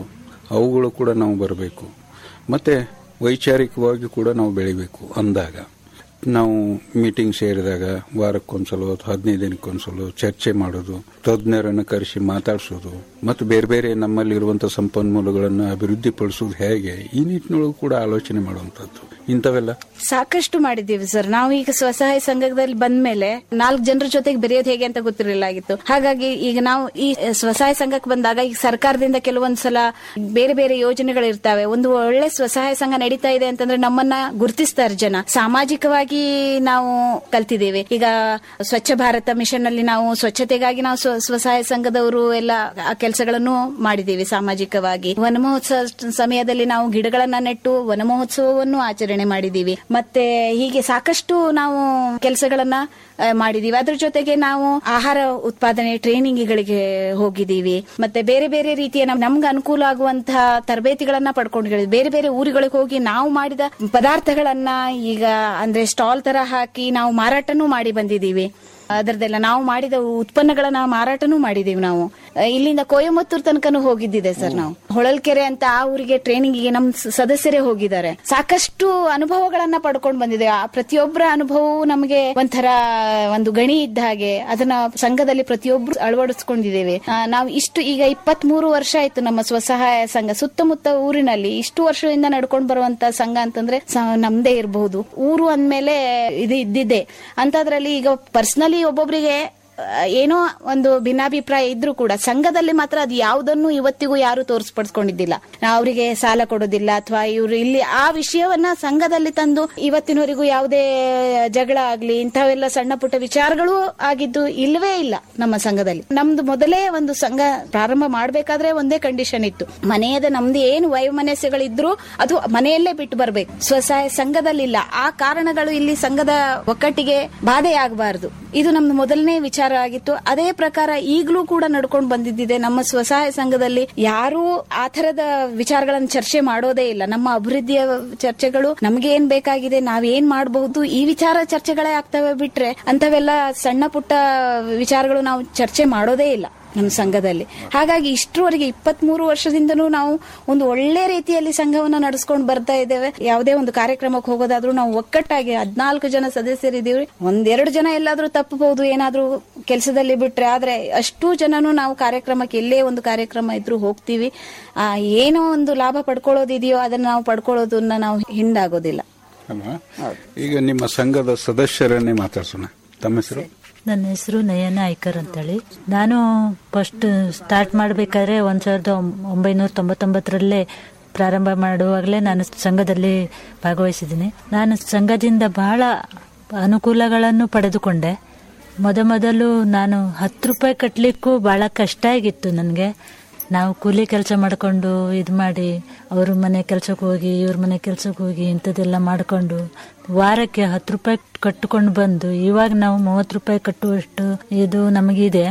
ಅವುಗಳು ಕೂಡ ನಾವು ಬರಬೇಕು ಮತ್ತೆ ವೈಚಾರಿಕವಾಗಿ ಕೂಡ ನಾವು ಬೆಳಿಬೇಕು ಅಂದಾಗ ನಾವು ಮೀಟಿಂಗ್ ಸೇರಿದಾಗ ವಾರಕ್ಕೊಂದ್ಸಲ ಅಥವಾ ಹದಿನೈದು ದಿನಕ್ಕೊಂದ್ಸಲ ಚರ್ಚೆ ಮಾಡೋದು ತಜ್ಞರನ್ನು ಕರೆಸಿ ಮಾತಾಡಿಸೋದು ಮತ್ತು ಬೇರೆ ಬೇರೆ ನಮ್ಮಲ್ಲಿರುವಂತಹ ಸಂಪನ್ಮೂಲಗಳನ್ನು ಅಭಿವೃದ್ಧಿಪಡಿಸೋದು ಹೇಗೆ ಈ ನಿಟ್ಟಿನೊಳಗೂ ಕೂಡ ಆಲೋಚನೆ ಮಾಡುವಂಥದ್ದು ಇಂಥವೆಲ್ಲ ಸಾಕಷ್ಟು ಮಾಡಿದ್ದೀವಿ ಸರ್ ನಾವು ಈಗ ಸ್ವಸಹಾಯ ಸಂಘದಲ್ಲಿ ಬಂದ್ಮೇಲೆ ನಾಲ್ಕು ಜನರ ಜೊತೆಗೆ ಬೆರೆಯೋದು ಹೇಗೆ ಅಂತ ಗೊತ್ತಿರಲಿಲ್ಲ ಆಗಿತ್ತು ಹಾಗಾಗಿ ಈಗ ನಾವು ಈ ಸ್ವಸಹಾಯ ಸಂಘಕ್ಕೆ ಬಂದಾಗ ಈಗ ಸರ್ಕಾರದಿಂದ ಕೆಲವೊಂದ್ಸಲ ಬೇರೆ ಬೇರೆ ಯೋಜನೆಗಳು ಇರ್ತಾವೆ ಒಂದು ಒಳ್ಳೆ ಸ್ವಸಹಾಯ ಸಂಘ ನಡೀತಾ ಇದೆ ಅಂತಂದ್ರೆ ನಮ್ಮನ್ನ ಗುರುತಿಸ್ತಾರೆ ಜನ ಸಾಮಾಜಿಕವಾಗಿ ನಾವು ಕಲ್ತಿದ್ದೇವೆ ಈಗ ಸ್ವಚ್ಛ ಭಾರತ ಮಿಷನ್ ಅಲ್ಲಿ ನಾವು ಸ್ವಚ್ಛತೆಗಾಗಿ ನಾವು ಸ್ವ- ಸ್ವಸಹಾಯ ಸಂಘದವರು ಎಲ್ಲ ಆ ಕೆಲಸಗಳನ್ನು ಮಾಡಿದ್ದೀವಿ ಸಾಮಾಜಿಕವಾಗಿ ವನ ಮಹೋತ್ಸವ ಸಮಯದಲ್ಲಿ ನಾವು ಗಿಡಗಳನ್ನ ನೆಟ್ಟು ವನ ಮಹೋತ್ಸವವನ್ನು ಆಚರಣೆ ಮಾಡಿದ್ದೀವಿ ಮತ್ತೆ ಹೀಗೆ ಸಾಕಷ್ಟು ನಾವು ಕೆಲಸಗಳನ್ನ ಆ, ಮಾಡಿದೀವಿ ಅದ್ರ ಜೊತೆಗೆ ನಾವು ಆಹಾರ ಉತ್ಪಾದನೆ ಟ್ರೈನಿಂಗ್ಗಳಿಗೆ ಹೋಗಿದ್ದೀವಿ ಮತ್ತೆ ಬೇರೆ ಬೇರೆ ರೀತಿಯ ನಮ್- ನಮ್ಗೆ ಅನುಕೂಲ ಆಗುವಂತಹ ತರಬೇತಿಗಳನ್ನ ಪಡ್ಕೊಂಡಿದ್ದೀವಿ ಬೇರೆ ಬೇರೆ ಊರುಗಳಿಗೆ ಹೋಗಿ ನಾವು ಮಾಡಿದ ಪದಾರ್ಥಗಳನ್ನ ಈಗ ಅಂದ್ರೆ ಸ್ಟಾಲ್ ತರ ಹಾಕಿ ನಾವು ಮಾರಾಟನೂ ಮಾಡಿ ಬಂದಿದ್ದೀವಿ ಅದರದೆಲ್ಲ ನಾವು ಮಾಡಿದ ಉತ್ಪನ್ನಗಳನ್ನ ಮಾರಾಟನೂ ಮಾಡಿದೀವಿ ನಾವು ಆ, ಇಲ್ಲಿಂದ ಕೊಯಮತ್ತೂರ್ ತನಕನೂ ಹೋಗಿದ್ದಿದೆ ಸರ್ ನಾವು ಹೊಳಲ್ಕೆರೆ ಅಂತ ಆ ಊರಿಗೆ ಟ್ರೈನಿಂಗ್ಗೆ ನಮ್ ಸ- ಸದಸ್ಯರೇ ಹೋಗಿದ್ದಾರೆ ಸಾಕಷ್ಟು ಅನುಭವಗಳನ್ನ ಪಡ್ಕೊಂಡು ಬಂದಿದೆ ಆ ಪ್ರತಿಯೊಬ್ಬರ ಅನುಭವವು ನಮಗೆ ಒಂಥರ ಒಂದು ಗಣಿ ಇದ್ದ ಹಾಗೆ ಅದನ್ನ ಸಂಘದಲ್ಲಿ ಪ್ರತಿಯೊಬ್ರು ಅಳವಡಿಸ್ಕೊಂಡಿದ್ದೇವೆ ಆ, ನಾವು ಇಷ್ಟು ಈಗ ಇಪ್ಪತ್ತ್ ಮೂರು ವರ್ಷ ಆಯ್ತು ನಮ್ಮ ಸ್ವಸಹಾಯ ಸಂಘ ಸುತ್ತಮುತ್ತ ಊರಿನಲ್ಲಿ ಇಷ್ಟು ವರ್ಷದಿಂದ ನಡ್ಕೊಂಡು ಬರುವಂತ ಸಂಘ ಅಂತಂದ್ರೆ ಸ- ನಮ್ದೇ ಇರಬಹುದು ಊರು ಅಂದ್ಮೇಲೆ ಇದು ಇದ್ದಿದ್ದೆ ಅಂತದ್ರಲ್ಲಿ ಈಗ ಪರ್ಸನಲಿ ಒಬ್ಬೊಬ್ರಿಗೆ ಆ, ಏನೋ ಒಂದು ಭಿನ್ನಾಭಿಪ್ರಾಯ ಇದ್ರೂ ಕೂಡ ಸಂಘದಲ್ಲಿ ಮಾತ್ರ ಅದು ಯಾವುದನ್ನು ಇವತ್ತಿಗೂ ಯಾರು ತೋರಿಸ್ಪಡಿಸ್ಕೊಂಡಿದ್ದಿಲ್ಲ ನಾವು ಅವರಿಗೆ ಸಾಲ ಕೊಡೋದಿಲ್ಲ ಅಥವಾ ಇವರು ಇಲ್ಲಿ ಆ ವಿಷಯವನ್ನ ಸಂಘದಲ್ಲಿ ತಂದು ಇವತ್ತಿನವರೆಗೂ ಯಾವುದೇ ಜಗಳ ಆಗ್ಲಿ ಇಂಥವೆಲ್ಲ ಸಣ್ಣ ಪುಟ್ಟ ವಿಚಾರಗಳು ಆಗಿದ್ದು ಇಲ್ಲವೇ ಇಲ್ಲ ನಮ್ಮ ಸಂಘದಲ್ಲಿ ನಮ್ದು ಮೊದಲೇ ಒಂದು ಸಂಘ ಪ್ರಾರಂಭ ಮಾಡ್ಬೇಕಾದ್ರೆ ಒಂದೇ ಕಂಡೀಷನ್ ಇತ್ತು ಮನೆಯದ ನಮ್ದು ಏನು ವೈಮನಸ್ಯಗಳಿದ್ರು ಅದು ಮನೆಯಲ್ಲೇ ಬಿಟ್ಟು ಬರ್ಬೇಕು ಸ್ವಸಹಾಯ ಸಂಘದಲ್ಲಿಲ್ಲ ಆ ಕಾರಣಗಳು ಇಲ್ಲಿ ಸಂಘದ ಒಕ್ಕಟ್ಟಿಗೆ ಬಾಧೆಯಾಗಬಾರದು ಇದು ನಮ್ದು ಮೊದಲನೇ ವಿಚಾರ ಆಗಿತ್ತು ಅದೇ ಪ್ರಕಾರ ಈಗಲೂ ಕೂಡ ನಡ್ಕೊಂಡು ಬಂದಿದ್ದಿದೆ ನಮ್ಮ ಸ್ವಸಹಾಯ ಸಂಘದಲ್ಲಿ ಯಾರೂ ಆ ತರದ ವಿಚಾರಗಳನ್ನು ಚರ್ಚೆ ಮಾಡೋದೇ ಇಲ್ಲ ನಮ್ಮ ಅಭಿವೃದ್ಧಿಯ ಚರ್ಚೆಗಳು ನಮ್ಗೆ ಏನ್ ಬೇಕಾಗಿದೆ ನಾವೇನ್ ಮಾಡಬಹುದು ಈ ವಿಚಾರ ಚರ್ಚೆಗಳೇ ಆಗ್ತವೆ ಬಿಟ್ರೆ ಅಂತವೆಲ್ಲ ಸಣ್ಣ ಪುಟ್ಟ ವಿಚಾರಗಳು ನಾವು ಚರ್ಚೆ ಮಾಡೋದೇ ಇಲ್ಲ ನಮ್ಮ ಸಂಘದಲ್ಲಿ ಹಾಗಾಗಿ ಇಷ್ಟರವರೆಗೆ ಇಪ್ಪತ್ತ್ ಮೂರು ವರ್ಷದಿಂದನೂ ನಾವು ಒಂದು ಒಳ್ಳೆ ರೀತಿಯಲ್ಲಿ ಸಂಘವನ್ನ ನಡೆಸ್ಕೊಂಡು ಬರ್ತಾ ಇದ್ದೇವೆ ಯಾವುದೇ ಒಂದು ಕಾರ್ಯಕ್ರಮಕ್ಕೆ ಹೋಗೋದಾದ್ರೂ ನಾವು ಒಕ್ಕಟ್ಟಾಗಿ ಹದ್ನಾಲ್ಕು ಜನ ಸದಸ್ಯರಿದ್ದೀವಿ ಒಂದೆರಡು ಜನ ಎಲ್ಲಾದ್ರೂ ತಪ್ಪಬಹುದು ಏನಾದ್ರೂ ಕೆಲಸದಲ್ಲಿ ಬಿಟ್ರೆ ಆದ್ರೆ ಅಷ್ಟು ಜನನು ನಾವು ಕಾರ್ಯಕ್ರಮಕ್ಕೆ ಎಲ್ಲೇ ಒಂದು ಕಾರ್ಯಕ್ರಮ ಇದ್ರೂ ಹೋಗ್ತೀವಿ ಆ ಏನೋ ಒಂದು ಲಾಭ ಪಡ್ಕೊಳ್ಳೋದಿದೆಯೋ ಅದನ್ನ ನಾವು ಪಡ್ಕೊಳ್ಳೋದನ್ನ ನಾವು ಹಿಂದಾಗೋದಿಲ್ಲ ಅಲ್ವಾ ಈಗ ನಿಮ್ಮ ಸಂಘದ ಸದಸ್ಯರನ್ನೇ ಮಾತಾಡ್ಸೋಣ ತಮ್ಮ ಹೆಸರು ನನ್ನ ಹೆಸರು ನಯನ ಐಕರ್ ಅಂತೇಳಿ ನಾನು ಫಸ್ಟ್ ಸ್ಟಾರ್ಟ್ ಮಾಡಬೇಕಾದ್ರೆ ಒಂದು ಸಾವಿರದ ಒಂಬೈನೂರ ತೊಂಬತ್ತೊಂಬತ್ತರಲ್ಲೇ ಪ್ರಾರಂಭ ಮಾಡುವಾಗಲೇ ನಾನು ಸಂಘದಲ್ಲಿ ಭಾಗವಹಿಸಿದ್ದೀನಿ ನಾನು ಸಂಘದಿಂದ ಬಹಳ ಅನುಕೂಲಗಳನ್ನು ಪಡೆದುಕೊಂಡೆ ಮೊದಮೊದಲು ನಾನು ಹತ್ತು ರೂಪಾಯಿ ಕಟ್ಟಲಿಕ್ಕೂ ಭಾಳ ಕಷ್ಟ ಆಗಿತ್ತು ನನಗೆ ನಾವು ಕೂಲಿ ಕೆಲಸ ಮಾಡಿಕೊಂಡು ಇದು ಮಾಡಿ ಅವ್ರ ಮನೆ ಕೆಲ್ಸಕ್ಕೆ ಹೋಗಿ ಇವ್ರ ಮನೆ ಕೆಲ್ಸಕ್ಕೆ ಹೋಗಿ ಇಂಥದ್ದೆಲ್ಲ ಮಾಡಿಕೊಂಡು ವಾರಕ್ಕೆ ಹತ್ತು ರೂಪಾಯಿ ಕಟ್ಟಿಕೊಂಡು ಬಂದು ಇವಾಗ ನಾವು ಮೂವತ್ತು ರೂಪಾಯಿ ಕಟ್ಟುವಷ್ಟು ಇದು ನಮಗಿದೆ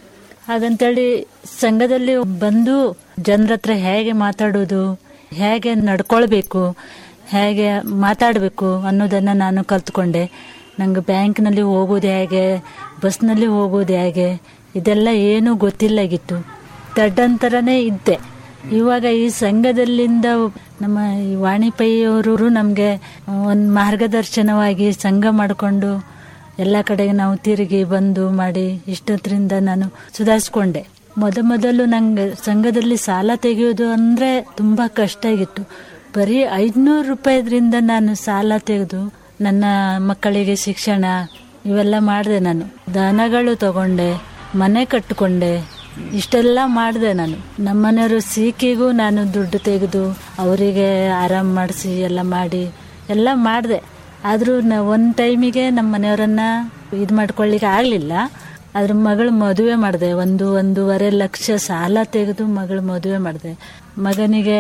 ಹಾಗಂತೇಳಿ ಸಂಘದಲ್ಲಿ ಬಂದು ಜನರ ಹತ್ರ ಹೇಗೆ ಮಾತಾಡೋದು ಹೇಗೆ ನಡ್ಕೊಳ್ಬೇಕು ಹೇಗೆ ಮಾತಾಡಬೇಕು ಅನ್ನೋದನ್ನು ನಾನು ಕಲ್ತ್ಕೊಂಡೆ ನಂಗೆ ಬ್ಯಾಂಕ್ನಲ್ಲಿ ಹೋಗೋದು ಹೇಗೆ ಬಸ್ನಲ್ಲಿ ಹೋಗೋದು ಹೇಗೆ ಇದೆಲ್ಲ ಏನೂ ಗೊತ್ತಿಲ್ಲಾಗಿತ್ತು ದಡ್ಡಂತರನೇ ಇದ್ದೆ ಇವಾಗ ಈ ಸಂಘದಲ್ಲಿಂದ ನಮ್ಮ ಈ ವಾಣಿಪೈಯವರು ನಮಗೆ ಒಂದು ಮಾರ್ಗದರ್ಶನವಾಗಿ ಸಂಘ ಮಾಡಿಕೊಂಡು ಎಲ್ಲ ಕಡೆಗೆ ನಾವು ತಿರುಗಿ ಬಂದು ಮಾಡಿ ಇಷ್ಟೊತ್ತರಿಂದ ನಾನು ಸುಧಾರಿಸ್ಕೊಂಡೆ ಮೊದ ಮೊದಲು ನಂಗೆ ಸಂಘದಲ್ಲಿ ಸಾಲ ತೆಗೆಯೋದು ಅಂದರೆ ತುಂಬ ಕಷ್ಟ ಆಗಿತ್ತು ಬರೀ ಐದುನೂರು ರೂಪಾಯಿದ್ರಿಂದ ನಾನು ಸಾಲ ತೆಗೆದು ನನ್ನ ಮಕ್ಕಳಿಗೆ ಶಿಕ್ಷಣ ಇವೆಲ್ಲ ಮಾಡಿದೆ ನಾನು ದನಗಳು ತಗೊಂಡೆ ಮನೆ ಕಟ್ಟಿಕೊಂಡೆ ಇಷ್ಟೆಲ್ಲ ಮಾಡಿದೆ ನಾನು ನಮ್ಮನೆಯವರು ಸೀಕಿಗೂ ನಾನು ದುಡ್ಡು ತೆಗೆದು ಅವರಿಗೆ ಆರಾಮ್ ಮಾಡಿಸಿ ಎಲ್ಲ ಮಾಡಿ ಎಲ್ಲ ಮಾಡಿದೆ ಆದರೂ ಒಂದು ಟೈಮಿಗೆ ನಮ್ಮ ಮನೆಯವರನ್ನ ಇದು ಮಾಡ್ಕೊಳ್ಳಿಕ್ಕೆ ಆಗಲಿಲ್ಲ ಅದ್ರ ಮಗಳು ಮದುವೆ ಮಾಡಿದೆ ಒಂದು ಒಂದೂವರೆ ಲಕ್ಷ ಸಾಲ ತೆಗೆದು ಮಗಳು ಮದುವೆ ಮಾಡಿದೆ ಮಗನಿಗೆ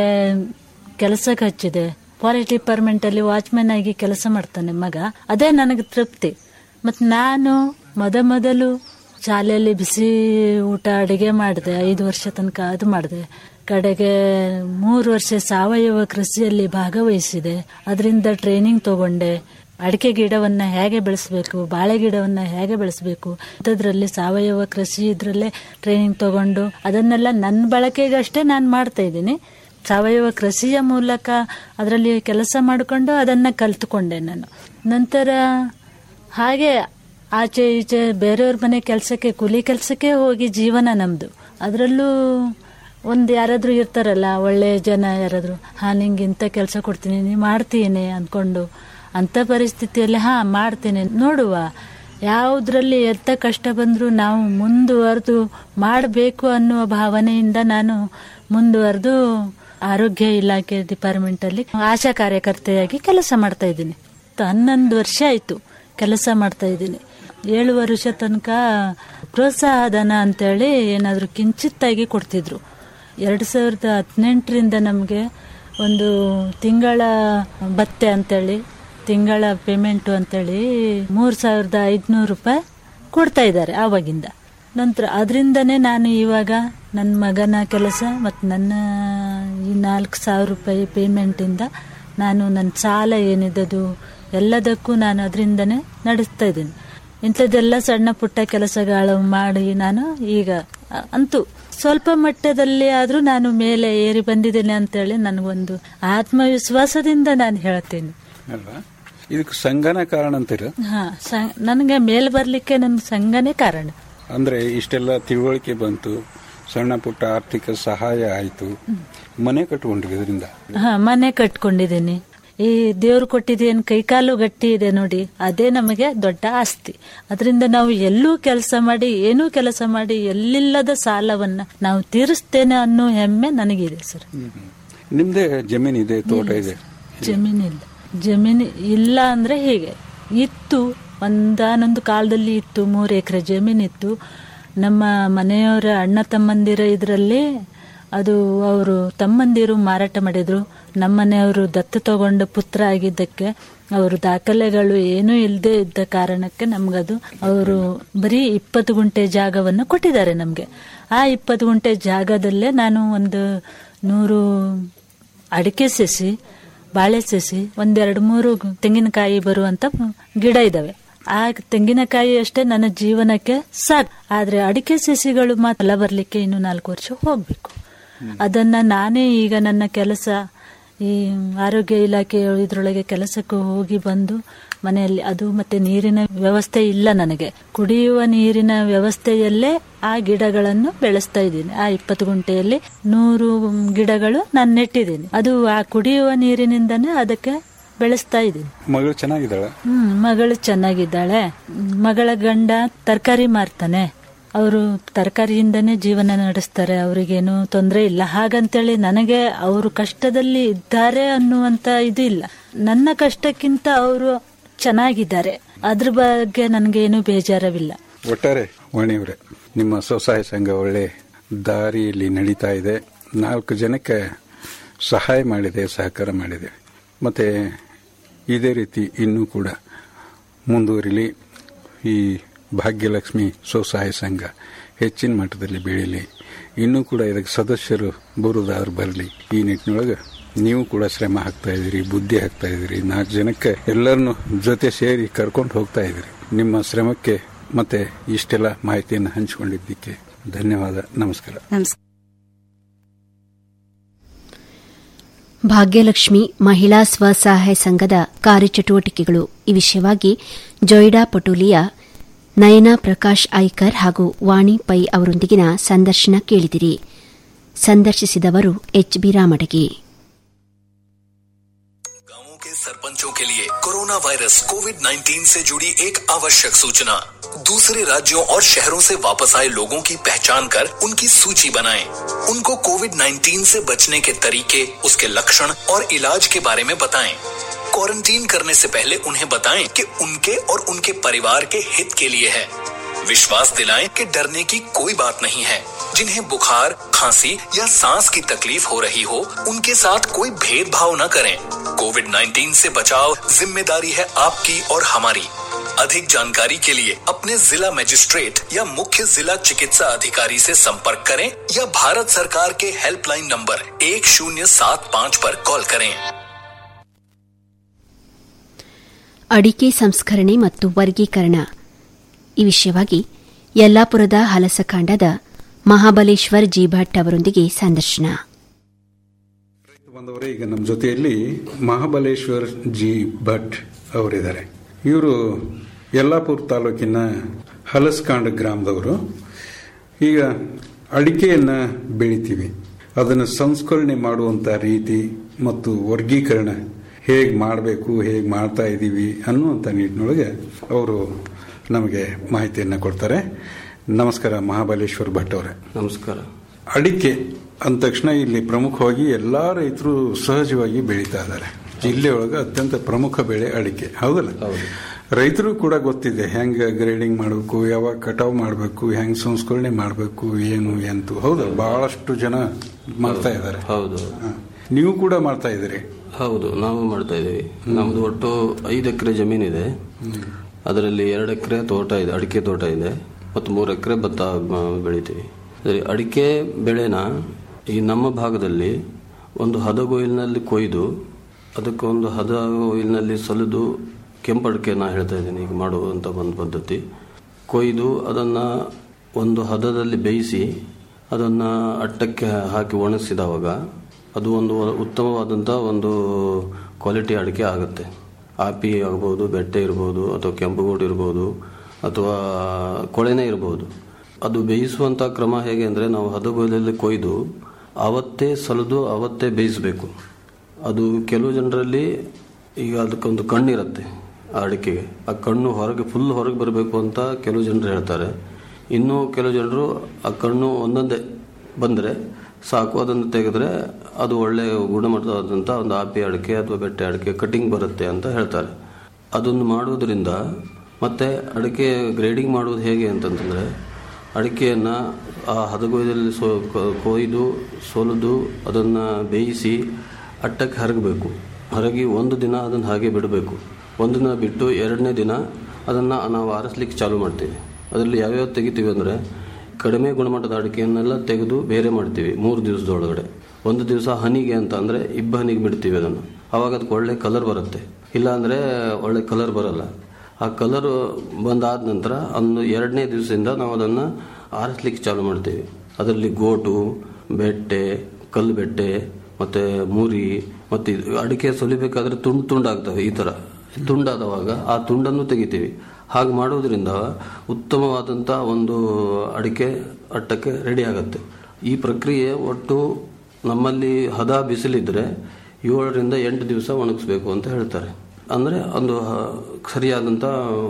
ಕೆಲಸಕ್ಕೆ ಹಚ್ಚಿದೆ ಫಾರೆಸ್ಟ್ ಡಿಪಾರ್ಟ್ಮೆಂಟಲ್ಲಿ ವಾಚ್ಮ್ಯಾನ್ ಆಗಿ ಕೆಲಸ ಮಾಡ್ತಾನೆ ಮಗ ಅದೇ ನನಗೆ ತೃಪ್ತಿ ಮತ್ತು ನಾನು ಮೊದ ಮೊದಲು ಶಾಲೆಯಲ್ಲಿ ಬಿಸಿ ಊಟ ಅಡುಗೆ ಮಾಡಿದೆ ಐದು ವರ್ಷ ತನಕ ಅದು ಮಾಡಿದೆ ಕಡೆಗೆ ಮೂರು ವರ್ಷ ಸಾವಯವ ಕೃಷಿಯಲ್ಲಿ ಭಾಗವಹಿಸಿದೆ ಅದರಿಂದ ಟ್ರೈನಿಂಗ್ ತಗೊಂಡೆ ಅಡಿಕೆ ಗಿಡವನ್ನ ಹೇಗೆ ಬೆಳೆಸಬೇಕು ಬಾಳೆ ಗಿಡವನ್ನ ಹೇಗೆ ಬೆಳೆಸಬೇಕು ಅಂಥದ್ರಲ್ಲಿ ಸಾವಯವ ಕೃಷಿ ಇದ್ರಲ್ಲೇ ಟ್ರೈನಿಂಗ್ ತಗೊಂಡು ಅದನ್ನೆಲ್ಲ ನನ್ನ ಬಳಕೆಗಷ್ಟೇ ನಾನು ಮಾಡ್ತಾ ಇದ್ದೀನಿ ಸಾವಯವ ಕೃಷಿಯ ಮೂಲಕ ಅದರಲ್ಲಿ ಕೆಲಸ ಮಾಡಿಕೊಂಡು ಅದನ್ನ ಕಲ್ತುಕೊಂಡೆ ನಾನು ನಂತರ ಹಾಗೆ ಆಚೆ ಈಚೆ ಬೇರೆಯವ್ರ ಮನೆ ಕೆಲಸಕ್ಕೆ ಕೂಲಿ ಕೆಲಸಕ್ಕೆ ಹೋಗಿ ಜೀವನ ನಮ್ದು ಅದರಲ್ಲೂ ಒಂದು ಯಾರಾದರೂ ಇರ್ತಾರಲ್ಲ ಒಳ್ಳೆಯ ಜನ ಯಾರಾದರೂ ಹಾಂ ನಿಂಗೆ ಇಂಥ ಕೆಲಸ ಕೊಡ್ತೀನಿ ನೀ ಮಾಡ್ತೀನಿ ಅಂದ್ಕೊಂಡು ಅಂಥ ಪರಿಸ್ಥಿತಿಯಲ್ಲಿ ಹಾಂ ಮಾಡ್ತೀನಿ ನೋಡುವ ಯಾವುದ್ರಲ್ಲಿ ಎಂಥ ಕಷ್ಟ ಬಂದರೂ ನಾವು ಮುಂದುವರೆದು ಮಾಡಬೇಕು ಅನ್ನುವ ಭಾವನೆಯಿಂದ ನಾನು ಮುಂದುವರೆದು ಆರೋಗ್ಯ ಇಲಾಖೆ ಡಿಪಾರ್ಟ್ಮೆಂಟಲ್ಲಿ ಆಶಾ ಕಾರ್ಯಕರ್ತೆಯಾಗಿ ಕೆಲಸ ಮಾಡ್ತಾ ಇದ್ದೀನಿ ಹನ್ನೊಂದು ವರ್ಷ ಆಯಿತು ಕೆಲಸ ಮಾಡ್ತಾ ಇದ್ದೀನಿ ಏಳು ವರ್ಷ ತನಕ ಪ್ರೋತ್ಸಾಹ ಧನ ಅಂತೇಳಿ ಏನಾದರೂ ಕಿಂಚಿತ್ತಾಗಿ ಕೊಡ್ತಿದ್ರು ಎರಡು ಸಾವಿರದ ಹದಿನೆಂಟರಿಂದ ನಮಗೆ ಒಂದು ತಿಂಗಳ ಭತ್ತೆ ಅಂತೇಳಿ ತಿಂಗಳ ಪೇಮೆಂಟು ಅಂತೇಳಿ ಮೂರು ಸಾವಿರದ ಐದುನೂರು ರೂಪಾಯಿ ಕೊಡ್ತಾ ಇದ್ದಾರೆ ಆವಾಗಿಂದ ನಂತರ ಅದರಿಂದನೇ ನಾನು ಇವಾಗ ನನ್ನ ಮಗನ ಕೆಲಸ ಮತ್ತು ನನ್ನ ಈ ನಾಲ್ಕು ಸಾವಿರ ರೂಪಾಯಿ ಪೇಮೆಂಟಿಂದ ನಾನು ನನ್ನ ಸಾಲ ಏನಿದ್ದದು ಎಲ್ಲದಕ್ಕೂ ನಾನು ಅದರಿಂದನೇ ನಡೆಸ್ತಾ ಇದ್ದೀನಿ ಇಂಥದ್ದೆಲ್ಲ ಸಣ್ಣ ಪುಟ್ಟ ಕೆಲಸಗಳು ಮಾಡಿ ನಾನು ಈಗ ಅ- ಅಂತೂ ಸ್ವಲ್ಪ ಮಟ್ಟದಲ್ಲಿ ಆದರೂ ನಾನು ಮೇಲೆ ಏರಿ ಬಂದಿದ್ದೇನೆ ಅಂತೇಳಿ ನನಗೊಂದು ಆತ್ಮವಿಶ್ವಾಸದಿಂದ ನಾನು ಹೇಳ್ತೀನಿ ಅಲ್ವಾ ಇದಕ್ಕೆ ಸಂಘನ ಕಾರಣ ಅಂತೀರ ಹಾ ಸ- ನನಗೆ ಮೇಲ್ ಬರ್ಲಿಕ್ಕೆ ನನ್ನ ಸಂಘನೇ ಕಾರಣ ಅಂದ್ರೆ ಇಷ್ಟೆಲ್ಲ ತಿಳುವಳಿಕೆ ಬಂತು ಸಣ್ಣ ಪುಟ್ಟ ಆರ್ಥಿಕ ಸಹಾಯ ಆಯ್ತು ಮನೆ ಕಟ್ಕೊಂಡ್ರಿ ಇದರಿಂದ ಹಾ ಮನೆ ಕಟ್ಕೊಂಡಿದ್ದೀನಿ ಈ ದೇವ್ರು ಕೊಟ್ಟಿದ್ದೇನು ಕೈಕಾಲು ಗಟ್ಟಿ ಇದೆ ನೋಡಿ ಅದೇ ನಮಗೆ ದೊಡ್ಡ ಆಸ್ತಿ ಅದರಿಂದ ನಾವು ಎಲ್ಲೂ ಕೆಲಸ ಮಾಡಿ ಏನೂ ಕೆಲಸ ಮಾಡಿ ಎಲ್ಲಿಲ್ಲದ ಸಾಲವನ್ನ ನಾವು ತೀರಿಸ್ತೇನೆ ಅನ್ನೋ ಹೆಮ್ಮೆ ನನಗಿದೆ ಸರ್ ನಿಮ್ದೇ ಜಮೀನಿದೆ ತೋಟ ಇದೆ ಜಮೀನಿಲ್ಲ ಜಮೀನು ಇಲ್ಲ ಅಂದ್ರೆ ಹೀಗೆ ಇತ್ತು ಒಂದಾನೊಂದು ಕಾಲದಲ್ಲಿ ಇತ್ತು ಮೂರು ಎಕರೆ ಜಮೀನಿತ್ತು ನಮ್ಮ ಮನೆಯವರ ಅಣ್ಣ ತಮ್ಮಂದಿರ ಇದರಲ್ಲಿ ಅದು ಅವರು ತಮ್ಮಂದಿರು ಮಾರಾಟ ಮಾಡಿದ್ರು ನಮ್ಮನೆಯವರು ದತ್ತು ತಗೊಂಡ ಪುತ್ರ ಆಗಿದ್ದಕ್ಕೆ ಅವರು ದಾಖಲೆಗಳು ಏನೂ ಇಲ್ಲದೆ ಇದ್ದ ಕಾರಣಕ್ಕೆ ನಮ್ಗದು ಅವರು ಬರೀ ಇಪ್ಪತ್ತು ಗುಂಟೆ ಜಾಗವನ್ನು ಕೊಟ್ಟಿದ್ದಾರೆ ನಮಗೆ ಆ ಇಪ್ಪತ್ತು ಗುಂಟೆ ಜಾಗದಲ್ಲೇ ನಾನು ಒಂದು ನೂರು ಅಡಿಕೆ ಸಸಿ ಬಾಳೆ ಸಸಿ ಒಂದೆರಡು ಮೂರು ತೆಂಗಿನಕಾಯಿ ಬರುವಂತ ಗಿಡ ಇದಾವೆ ಆ ತೆಂಗಿನಕಾಯಿ ಅಷ್ಟೇ ನನ್ನ ಜೀವನಕ್ಕೆ ಸಾಕು ಆದ್ರೆ ಅಡಿಕೆ ಸಸಿಗಳು ಮಾತ್ರ ಫಲ ಬರ್ಲಿಕ್ಕೆ ಇನ್ನು ನಾಲ್ಕು ವರ್ಷ ಹೋಗ್ಬೇಕು ಅದನ್ನ ನಾನೇ ಈಗ ನನ್ನ ಕೆಲಸ ಈ ಆರೋಗ್ಯ ಇಲಾಖೆ ಇದ್ರೊಳಗೆ ಕೆಲಸಕ್ಕೆ ಹೋಗಿ ಬಂದು ಮನೆಯಲ್ಲಿ ಅದು ಮತ್ತೆ ನೀರಿನ ವ್ಯವಸ್ಥೆ ಇಲ್ಲ ನನಗೆ ಕುಡಿಯುವ ನೀರಿನ ವ್ಯವಸ್ಥೆಯಲ್ಲೇ ಆ ಗಿಡಗಳನ್ನು ಬೆಳೆಸ್ತಾ ಇದ್ದೀನಿ ಆ ಇಪ್ಪತ್ತು ಗುಂಟೆಯಲ್ಲಿ ನೂರು ಗಿಡಗಳು ನಾನು ನೆಟ್ಟಿದ್ದೀನಿ ಅದು ಆ ಕುಡಿಯುವ ನೀರಿನಿಂದನೇ ಅದಕ್ಕೆ ಬೆಳೆಸ್ತಾ ಇದ್ದೀನಿ ಮಗಳು ಚೆನ್ನಾಗಿದ್ದಾಳ ಹ್ಮ್ ಮಗಳು ಚೆನ್ನಾಗಿದ್ದಾಳೆ ಹ್ಮ್, ಮಗಳ ಗಂಡ ತರಕಾರಿ ಮಾರ್ತಾನೆ ಅವರು ತರಕಾರಿಯಿಂದನೇ ಜೀವನ ನಡೆಸ್ತಾರೆ ಅವರಿಗೇನು ತೊಂದರೆ ಇಲ್ಲ ಹಾಗಂತೇಳಿ ನನಗೆ ಅವರು ಕಷ್ಟದಲ್ಲಿ ಇದ್ದಾರೆ ಅನ್ನುವಂತ ಇದು ಇಲ್ಲ ನನ್ನ ಕಷ್ಟಕ್ಕಿಂತ ಅವರು ಚೆನ್ನಾಗಿದ್ದಾರೆ ಅದ್ರ ಬಗ್ಗೆ ನನಗೇನು ಬೇಜಾರವಿಲ್ಲ ಒಟ್ಟಾರೆ ವಾಣಿಯವರೇ ನಿಮ್ಮ ಸ್ವಸಹಾಯ ಸಂಘ ಒಳ್ಳೆ ದಾರಿಯಲ್ಲಿ ನಡೀತಾ ಇದೆ ನಾಲ್ಕು ಜನಕ್ಕೆ ಸಹಾಯ ಮಾಡಿದೆ ಸಹಕಾರ ಮಾಡಿದೆ ಮತ್ತೆ ಇದೇ ರೀತಿ ಇನ್ನೂ ಕೂಡ ಮುಂದುವರಿಲಿ ಈ ಭಾಗ್ಯಲಕ್ಷ್ಮಿ ಸ್ವಸಹಾಯ ಸಂಘ ಹೆಚ್ಚಿನ ಮಟ್ಟದಲ್ಲಿ ಬೆಳೀಲಿ ಇನ್ನೂ ಕೂಡ ಇದಕ್ಕೆ ಸದಸ್ಯರು ಬರುವುದಾದ್ರು ಬರಲಿ ಈ ನಿಟ್ಟಿನೊಳಗೆ ನೀವು ಕೂಡ ಶ್ರಮ ಹಾಕ್ತಾ ಇದ್ದೀರಿ ಬುದ್ಧಿ ಹಾಕ್ತಾ ಇದ್ದೀರಿ ನಾಲ್ಕು ಜನಕ್ಕೆ ಎಲ್ಲರನ್ನು ಜೊತೆ ಸೇರಿ ಕರ್ಕೊಂಡು ಹೋಗ್ತಾ ಇದ್ದೀರಿ ನಿಮ್ಮ ಶ್ರಮಕ್ಕೆ ಮತ್ತೆ ಇಷ್ಟೆಲ್ಲ ಮಾಹಿತಿಯನ್ನು ಹಂಚಿಕೊಂಡಿದ್ದಕ್ಕೆ ಧನ್ಯವಾದ ನಮಸ್ಕಾರ ನಮಸ್ಕಾರ ಭಾಗ್ಯಲಕ್ಷ್ಮಿ ಮಹಿಳಾ ಸ್ವಸಹಾಯ ಸಂಘದ ಕಾರ್ಯಚಟುವಟಿಕೆಗಳು ಈ ವಿಷಯವಾಗಿ ಜೊಯ್ಡಾ ಪಟೋಲಿಯ ನಯನಾ ಪ್ರಕಾಶ್ ಐಕರ್ ಹಾಗೂ ವಾಣಿ ಪೈ ಅವರೊಂದಿಗಿನ ಸಂದರ್ಶನ ಕೇಳಿದಿರಿ ಸಂದರ್ಶಿಸಿದವರು ಎಚ್ ಬಿ ರಾಮಡಗಿ के सरपंचों के लिए कोरोना वायरस कोविड 19 से जुड़ी एक आवश्यक सूचना दूसरे राज्यों और शहरों से वापस आए लोगों की पहचान कर उनकी सूची बनाएं। उनको कोविड 19 से बचने के तरीके उसके लक्षण और इलाज के बारे में बताएं। क्वारंटीन करने से पहले उन्हें बताएं कि उनके और उनके परिवार के हित के लिए है विश्वास दिलाएं कि डरने की कोई बात नहीं है जिन्हें बुखार खांसी या सांस की तकलीफ हो रही हो उनके साथ कोई भेदभाव न करें कोविड 19 से बचाव जिम्मेदारी है आपकी और हमारी अधिक जानकारी के लिए अपने जिला मजिस्ट्रेट या मुख्य जिला चिकित्सा अधिकारी से संपर्क करें या भारत सरकार के हेल्पलाइन नंबर एक शून्य सात पाँच पर कॉल करें ಅಡಿಕೆ ಸಂಸ್ಕರಣೆ ಮತ್ತು ವರ್ಗೀಕರಣ ಈ ವಿಷಯವಾಗಿ ಯಲ್ಲಾಪುರದ ಹಲಸಕಾಂಡದ ಮಹಾಬಲೇಶ್ವರ್ ಜಿ ಭಟ್ ಅವರೊಂದಿಗೆ ಸಂದರ್ಶನ ಬಂದವರೇ ಈಗ ನಮ್ಮ ಜೊತೆಯಲ್ಲಿ ಮಹಾಬಲೇಶ್ವರ್ ಜಿ ಭಟ್ ಅವರಿದ್ದಾರೆ ಇವರು ಯಲ್ಲಾಪುರ ತಾಲೂಕಿನ ಹಲಸ್ಕಾಂಡ್ ಗ್ರಾಮದವರು ಈಗ ಅಡಿಕೆಯನ್ನ ಬೆಳಿತೀವಿ ಅದನ್ನು ಸಂಸ್ಕರಣೆ ಮಾಡುವಂತ ರೀತಿ ಮತ್ತು ವರ್ಗೀಕರಣ ಹೇಗೆ ಮಾಡಬೇಕು ಹೇಗೆ ಮಾಡ್ತಾ ಇದ್ದೀವಿ ಅನ್ನುವಂಥ ನಿಟ್ಟಿನೊಳಗೆ ಅವರು ನಮಗೆ ಮಾಹಿತಿಯನ್ನು ಕೊಡ್ತಾರೆ ನಮಸ್ಕಾರ ಮಹಾಬಲೇಶ್ವರ್ ಭಟ್ ಅವರೇ ನಮಸ್ಕಾರ ಅಡಿಕೆ ಅಂದ ತಕ್ಷಣ ಇಲ್ಲಿ ಪ್ರಮುಖವಾಗಿ ಎಲ್ಲಾ ರೈತರು ಸಹಜವಾಗಿ ಬೆಳೀತಾ ಇದ್ದಾರೆ ಜಿಲ್ಲೆಯೊಳಗೆ ಅತ್ಯಂತ ಪ್ರಮುಖ ಬೆಳೆ ಅಡಿಕೆ ಹೌದಲ್ಲ ರೈತರು ಕೂಡ ಗೊತ್ತಿದೆ ಹೆಂಗ ಗ್ರೇಡಿಂಗ್ ಮಾಡಬೇಕು ಯಾವಾಗ ಕಟಾವ್ ಮಾಡಬೇಕು ಹೆಂಗ್ ಸಂಸ್ಕರಣೆ ಮಾಡಬೇಕು ಏನು ಎಂತು ಹೌದಾ ಬಹಳಷ್ಟು ಜನ ಮಾಡ್ತಾ ಇದ್ದಾರೆ ಹೌದು ನೀವು ಕೂಡ ಮಾಡ್ತಾ ಇದ್ದೀರಿ ಹೌದು ನಾವು ಮಾಡ್ತಾ ಇದ್ದೀವಿ ನಮ್ದು ಒಟ್ಟು ಐದು ಎಕರೆ ಜಮೀನಿದೆ ಅದರಲ್ಲಿ ಎರಡು ಎಕರೆ ತೋಟ ಇದೆ ಅಡಿಕೆ ತೋಟ ಇದೆ ಮತ್ತು ಮೂರು ಎಕರೆ ಭತ್ತ ಮ, ಬೆಳಿತೀವಿ ಸರಿ ಅಡಿಕೆ ಬೆಳೆನ ಈ ನಮ್ಮ ಭಾಗದಲ್ಲಿ ಒಂದು ಹದಗೊಯಿಲಿನಲ್ಲಿ ಕೊಯ್ದು ಅದಕ್ಕೆ ಒಂದು ಹದ ಒಯಿಲಿನಲ್ಲಿ ಸಲಿದು ಕೆಂಪು ಅಡಿಕೆ ನಾ ಹೇಳ್ತಾ ಇದ್ದೀನಿ ಈಗ ಮಾಡುವಂಥ ಒಂದು ಪದ್ಧತಿ ಕೊಯ್ದು ಅದನ್ನು ಒಂದು ಹದದಲ್ಲಿ ಬೇಯಿಸಿ ಅದನ್ನು ಅಟ್ಟಕ್ಕೆ ಹಾಕಿ ಒಣಗಿಸಿದವಾಗ ಅದು ಒಂದು ಉತ್ತಮವಾದಂಥ ಒಂದು ಕ್ವಾಲಿಟಿ ಅಡಿಕೆ ಆಗುತ್ತೆ ಆಪಿ ಆಗ್ಬೋದು ಬೆಟ್ಟೆ ಇರ್ಬೋದು ಅಥವಾ ಕೆಂಪುಗೋಡು ಇರ್ಬೋದು ಅಥವಾ ಕೊಳೆನೇ ಇರ್ಬೋದು ಅದು ಬೇಯಿಸುವಂಥ ಕ್ರಮ ಹೇಗೆ ಅಂದರೆ ನಾವು ಹದಗೊಯ್ದಲ್ಲಿ ಕೊಯ್ದು ಆವತ್ತೇ ಸಲದು ಆವತ್ತೇ ಬೇಯಿಸಬೇಕು ಅದು ಕೆಲವು ಜನರಲ್ಲಿ ಈಗ ಅದಕ್ಕೊಂದು ಕಣ್ಣಿರುತ್ತೆ ಆ ಅಡಿಕೆಗೆ ಆ ಕಣ್ಣು ಹೊರಗೆ ಫುಲ್ ಹೊರಗೆ ಬರಬೇಕು ಅಂತ ಕೆಲವು ಜನರು ಹೇಳ್ತಾರೆ ಇನ್ನು ಕೆಲವು ಜನರು ಆ ಕಣ್ಣು ಒಂದೊಂದೇ ಬಂದರೆ ಸಾಕು ಅದನ್ನು ತೆಗೆದ್ರೆ ಅದು ಒಳ್ಳೆ ಗುಣಮಟ್ಟವಾದಂಥ ಒಂದು ಆಪಿ ಅಡಿಕೆ ಅಥವಾ ಬೆಟ್ಟೆ ಅಡಿಕೆ ಕಟಿಂಗ್ ಬರುತ್ತೆ ಅಂತ ಹೇಳ್ತಾರೆ ಅದನ್ನು ಮಾಡುವುದರಿಂದ ಮತ್ತೆ ಅಡಿಕೆ ಗ್ರೇಡಿಂಗ್ ಮಾಡುವುದು ಹೇಗೆ ಅಂತಂತಂದರೆ ಅಡಿಕೆಯನ್ನು ಆ ಹದಗೊಯ್ದಲ್ಲಿ ಸೋ ಕೊ- ಕೊಯ್ದು ಸೊಲಿದು ಅದನ್ನು ಬೇಯಿಸಿ ಅಟ್ಟಕ್ಕೆ ಹರಗಬೇಕು ಹರಗಿ ಒಂದು ದಿನ ಅದನ್ನು ಹಾಗೆ ಬಿಡಬೇಕು ಒಂದು ದಿನ ಬಿಟ್ಟು ಎರಡನೇ ದಿನ ಅದನ್ನು ನಾವು ಆರಿಸ್ಲಿಕ್ಕೆ ಚಾಲು ಮಾಡ್ತೀವಿ ಅದರಲ್ಲಿ ಯಾವ್ಯಾವ ತೆಗಿತೀವಿ ಅಂದರೆ ಕಡಿಮೆ ಗುಣಮಟ್ಟದ ಅಡಿಕೆಯನ್ನೆಲ್ಲ ತೆಗೆದು ಬೇರೆ ಮಾಡ್ತೀವಿ ಮೂರು ದಿವಸದೊಳಗಡೆ ಒಂದು ದಿವಸ ಹನಿಗೆ ಅಂತ ಅಂದರೆ ಇಬ್ಬ ಹನಿಗೆ ಬಿಡ್ತೀವಿ ಅದನ್ನು ಆವಾಗ ಅದಕ್ಕೆ ಒಳ್ಳೆ ಕಲರ್ ಬರುತ್ತೆ ಇಲ್ಲ ಅಂದರೆ ಒಳ್ಳೆ ಕಲರ್ ಬರಲ್ಲ ಆ ಕಲರ್ ಬಂದಾದ ನಂತರ ಒಂದು ಎರಡನೇ ದಿವಸದಿಂದ ನಾವು ಅದನ್ನು ಆರಿಸ್ಲಿಕ್ಕೆ ಚಾಲು ಮಾಡ್ತೀವಿ ಅದರಲ್ಲಿ ಗೋಟು ಬೆಟ್ಟೆ ಕಲ್ಲು ಬೆಟ್ಟೆ ಮತ್ತು ಮುರಿ ಮತ್ತು ಇದು ಅಡಿಕೆ ಸುಲಿಬೇಕಾದ್ರೆ ತುಂಡು ತುಂಡಾಗ್ತವೆ ಈ ಥರ ತುಂಡಾದವಾಗ ಆ ತುಂಡನ್ನು ತೆಗಿತೀವಿ ಹಾಗೆ ಮಾಡೋದ್ರಿಂದ ಉತ್ತಮವಾದಂಥ ಒಂದು ಅಡಿಕೆ ಅಟ್ಟಕ್ಕೆ ರೆಡಿ ಆಗುತ್ತೆ ಈ ಪ್ರಕ್ರಿಯೆ ಒಟ್ಟು ನಮ್ಮಲ್ಲಿ ಹದ ಬಿಸಿಲಿದ್ರೆ ಏಳರಿಂದ ಎಂಟು ದಿವಸ ಒಣಗಿಸ್ಬೇಕು ಅಂತ ಹೇಳ್ತಾರೆ ಅಂದರೆ ಒಂದು ಹ- ಸರಿಯಾದಂಥ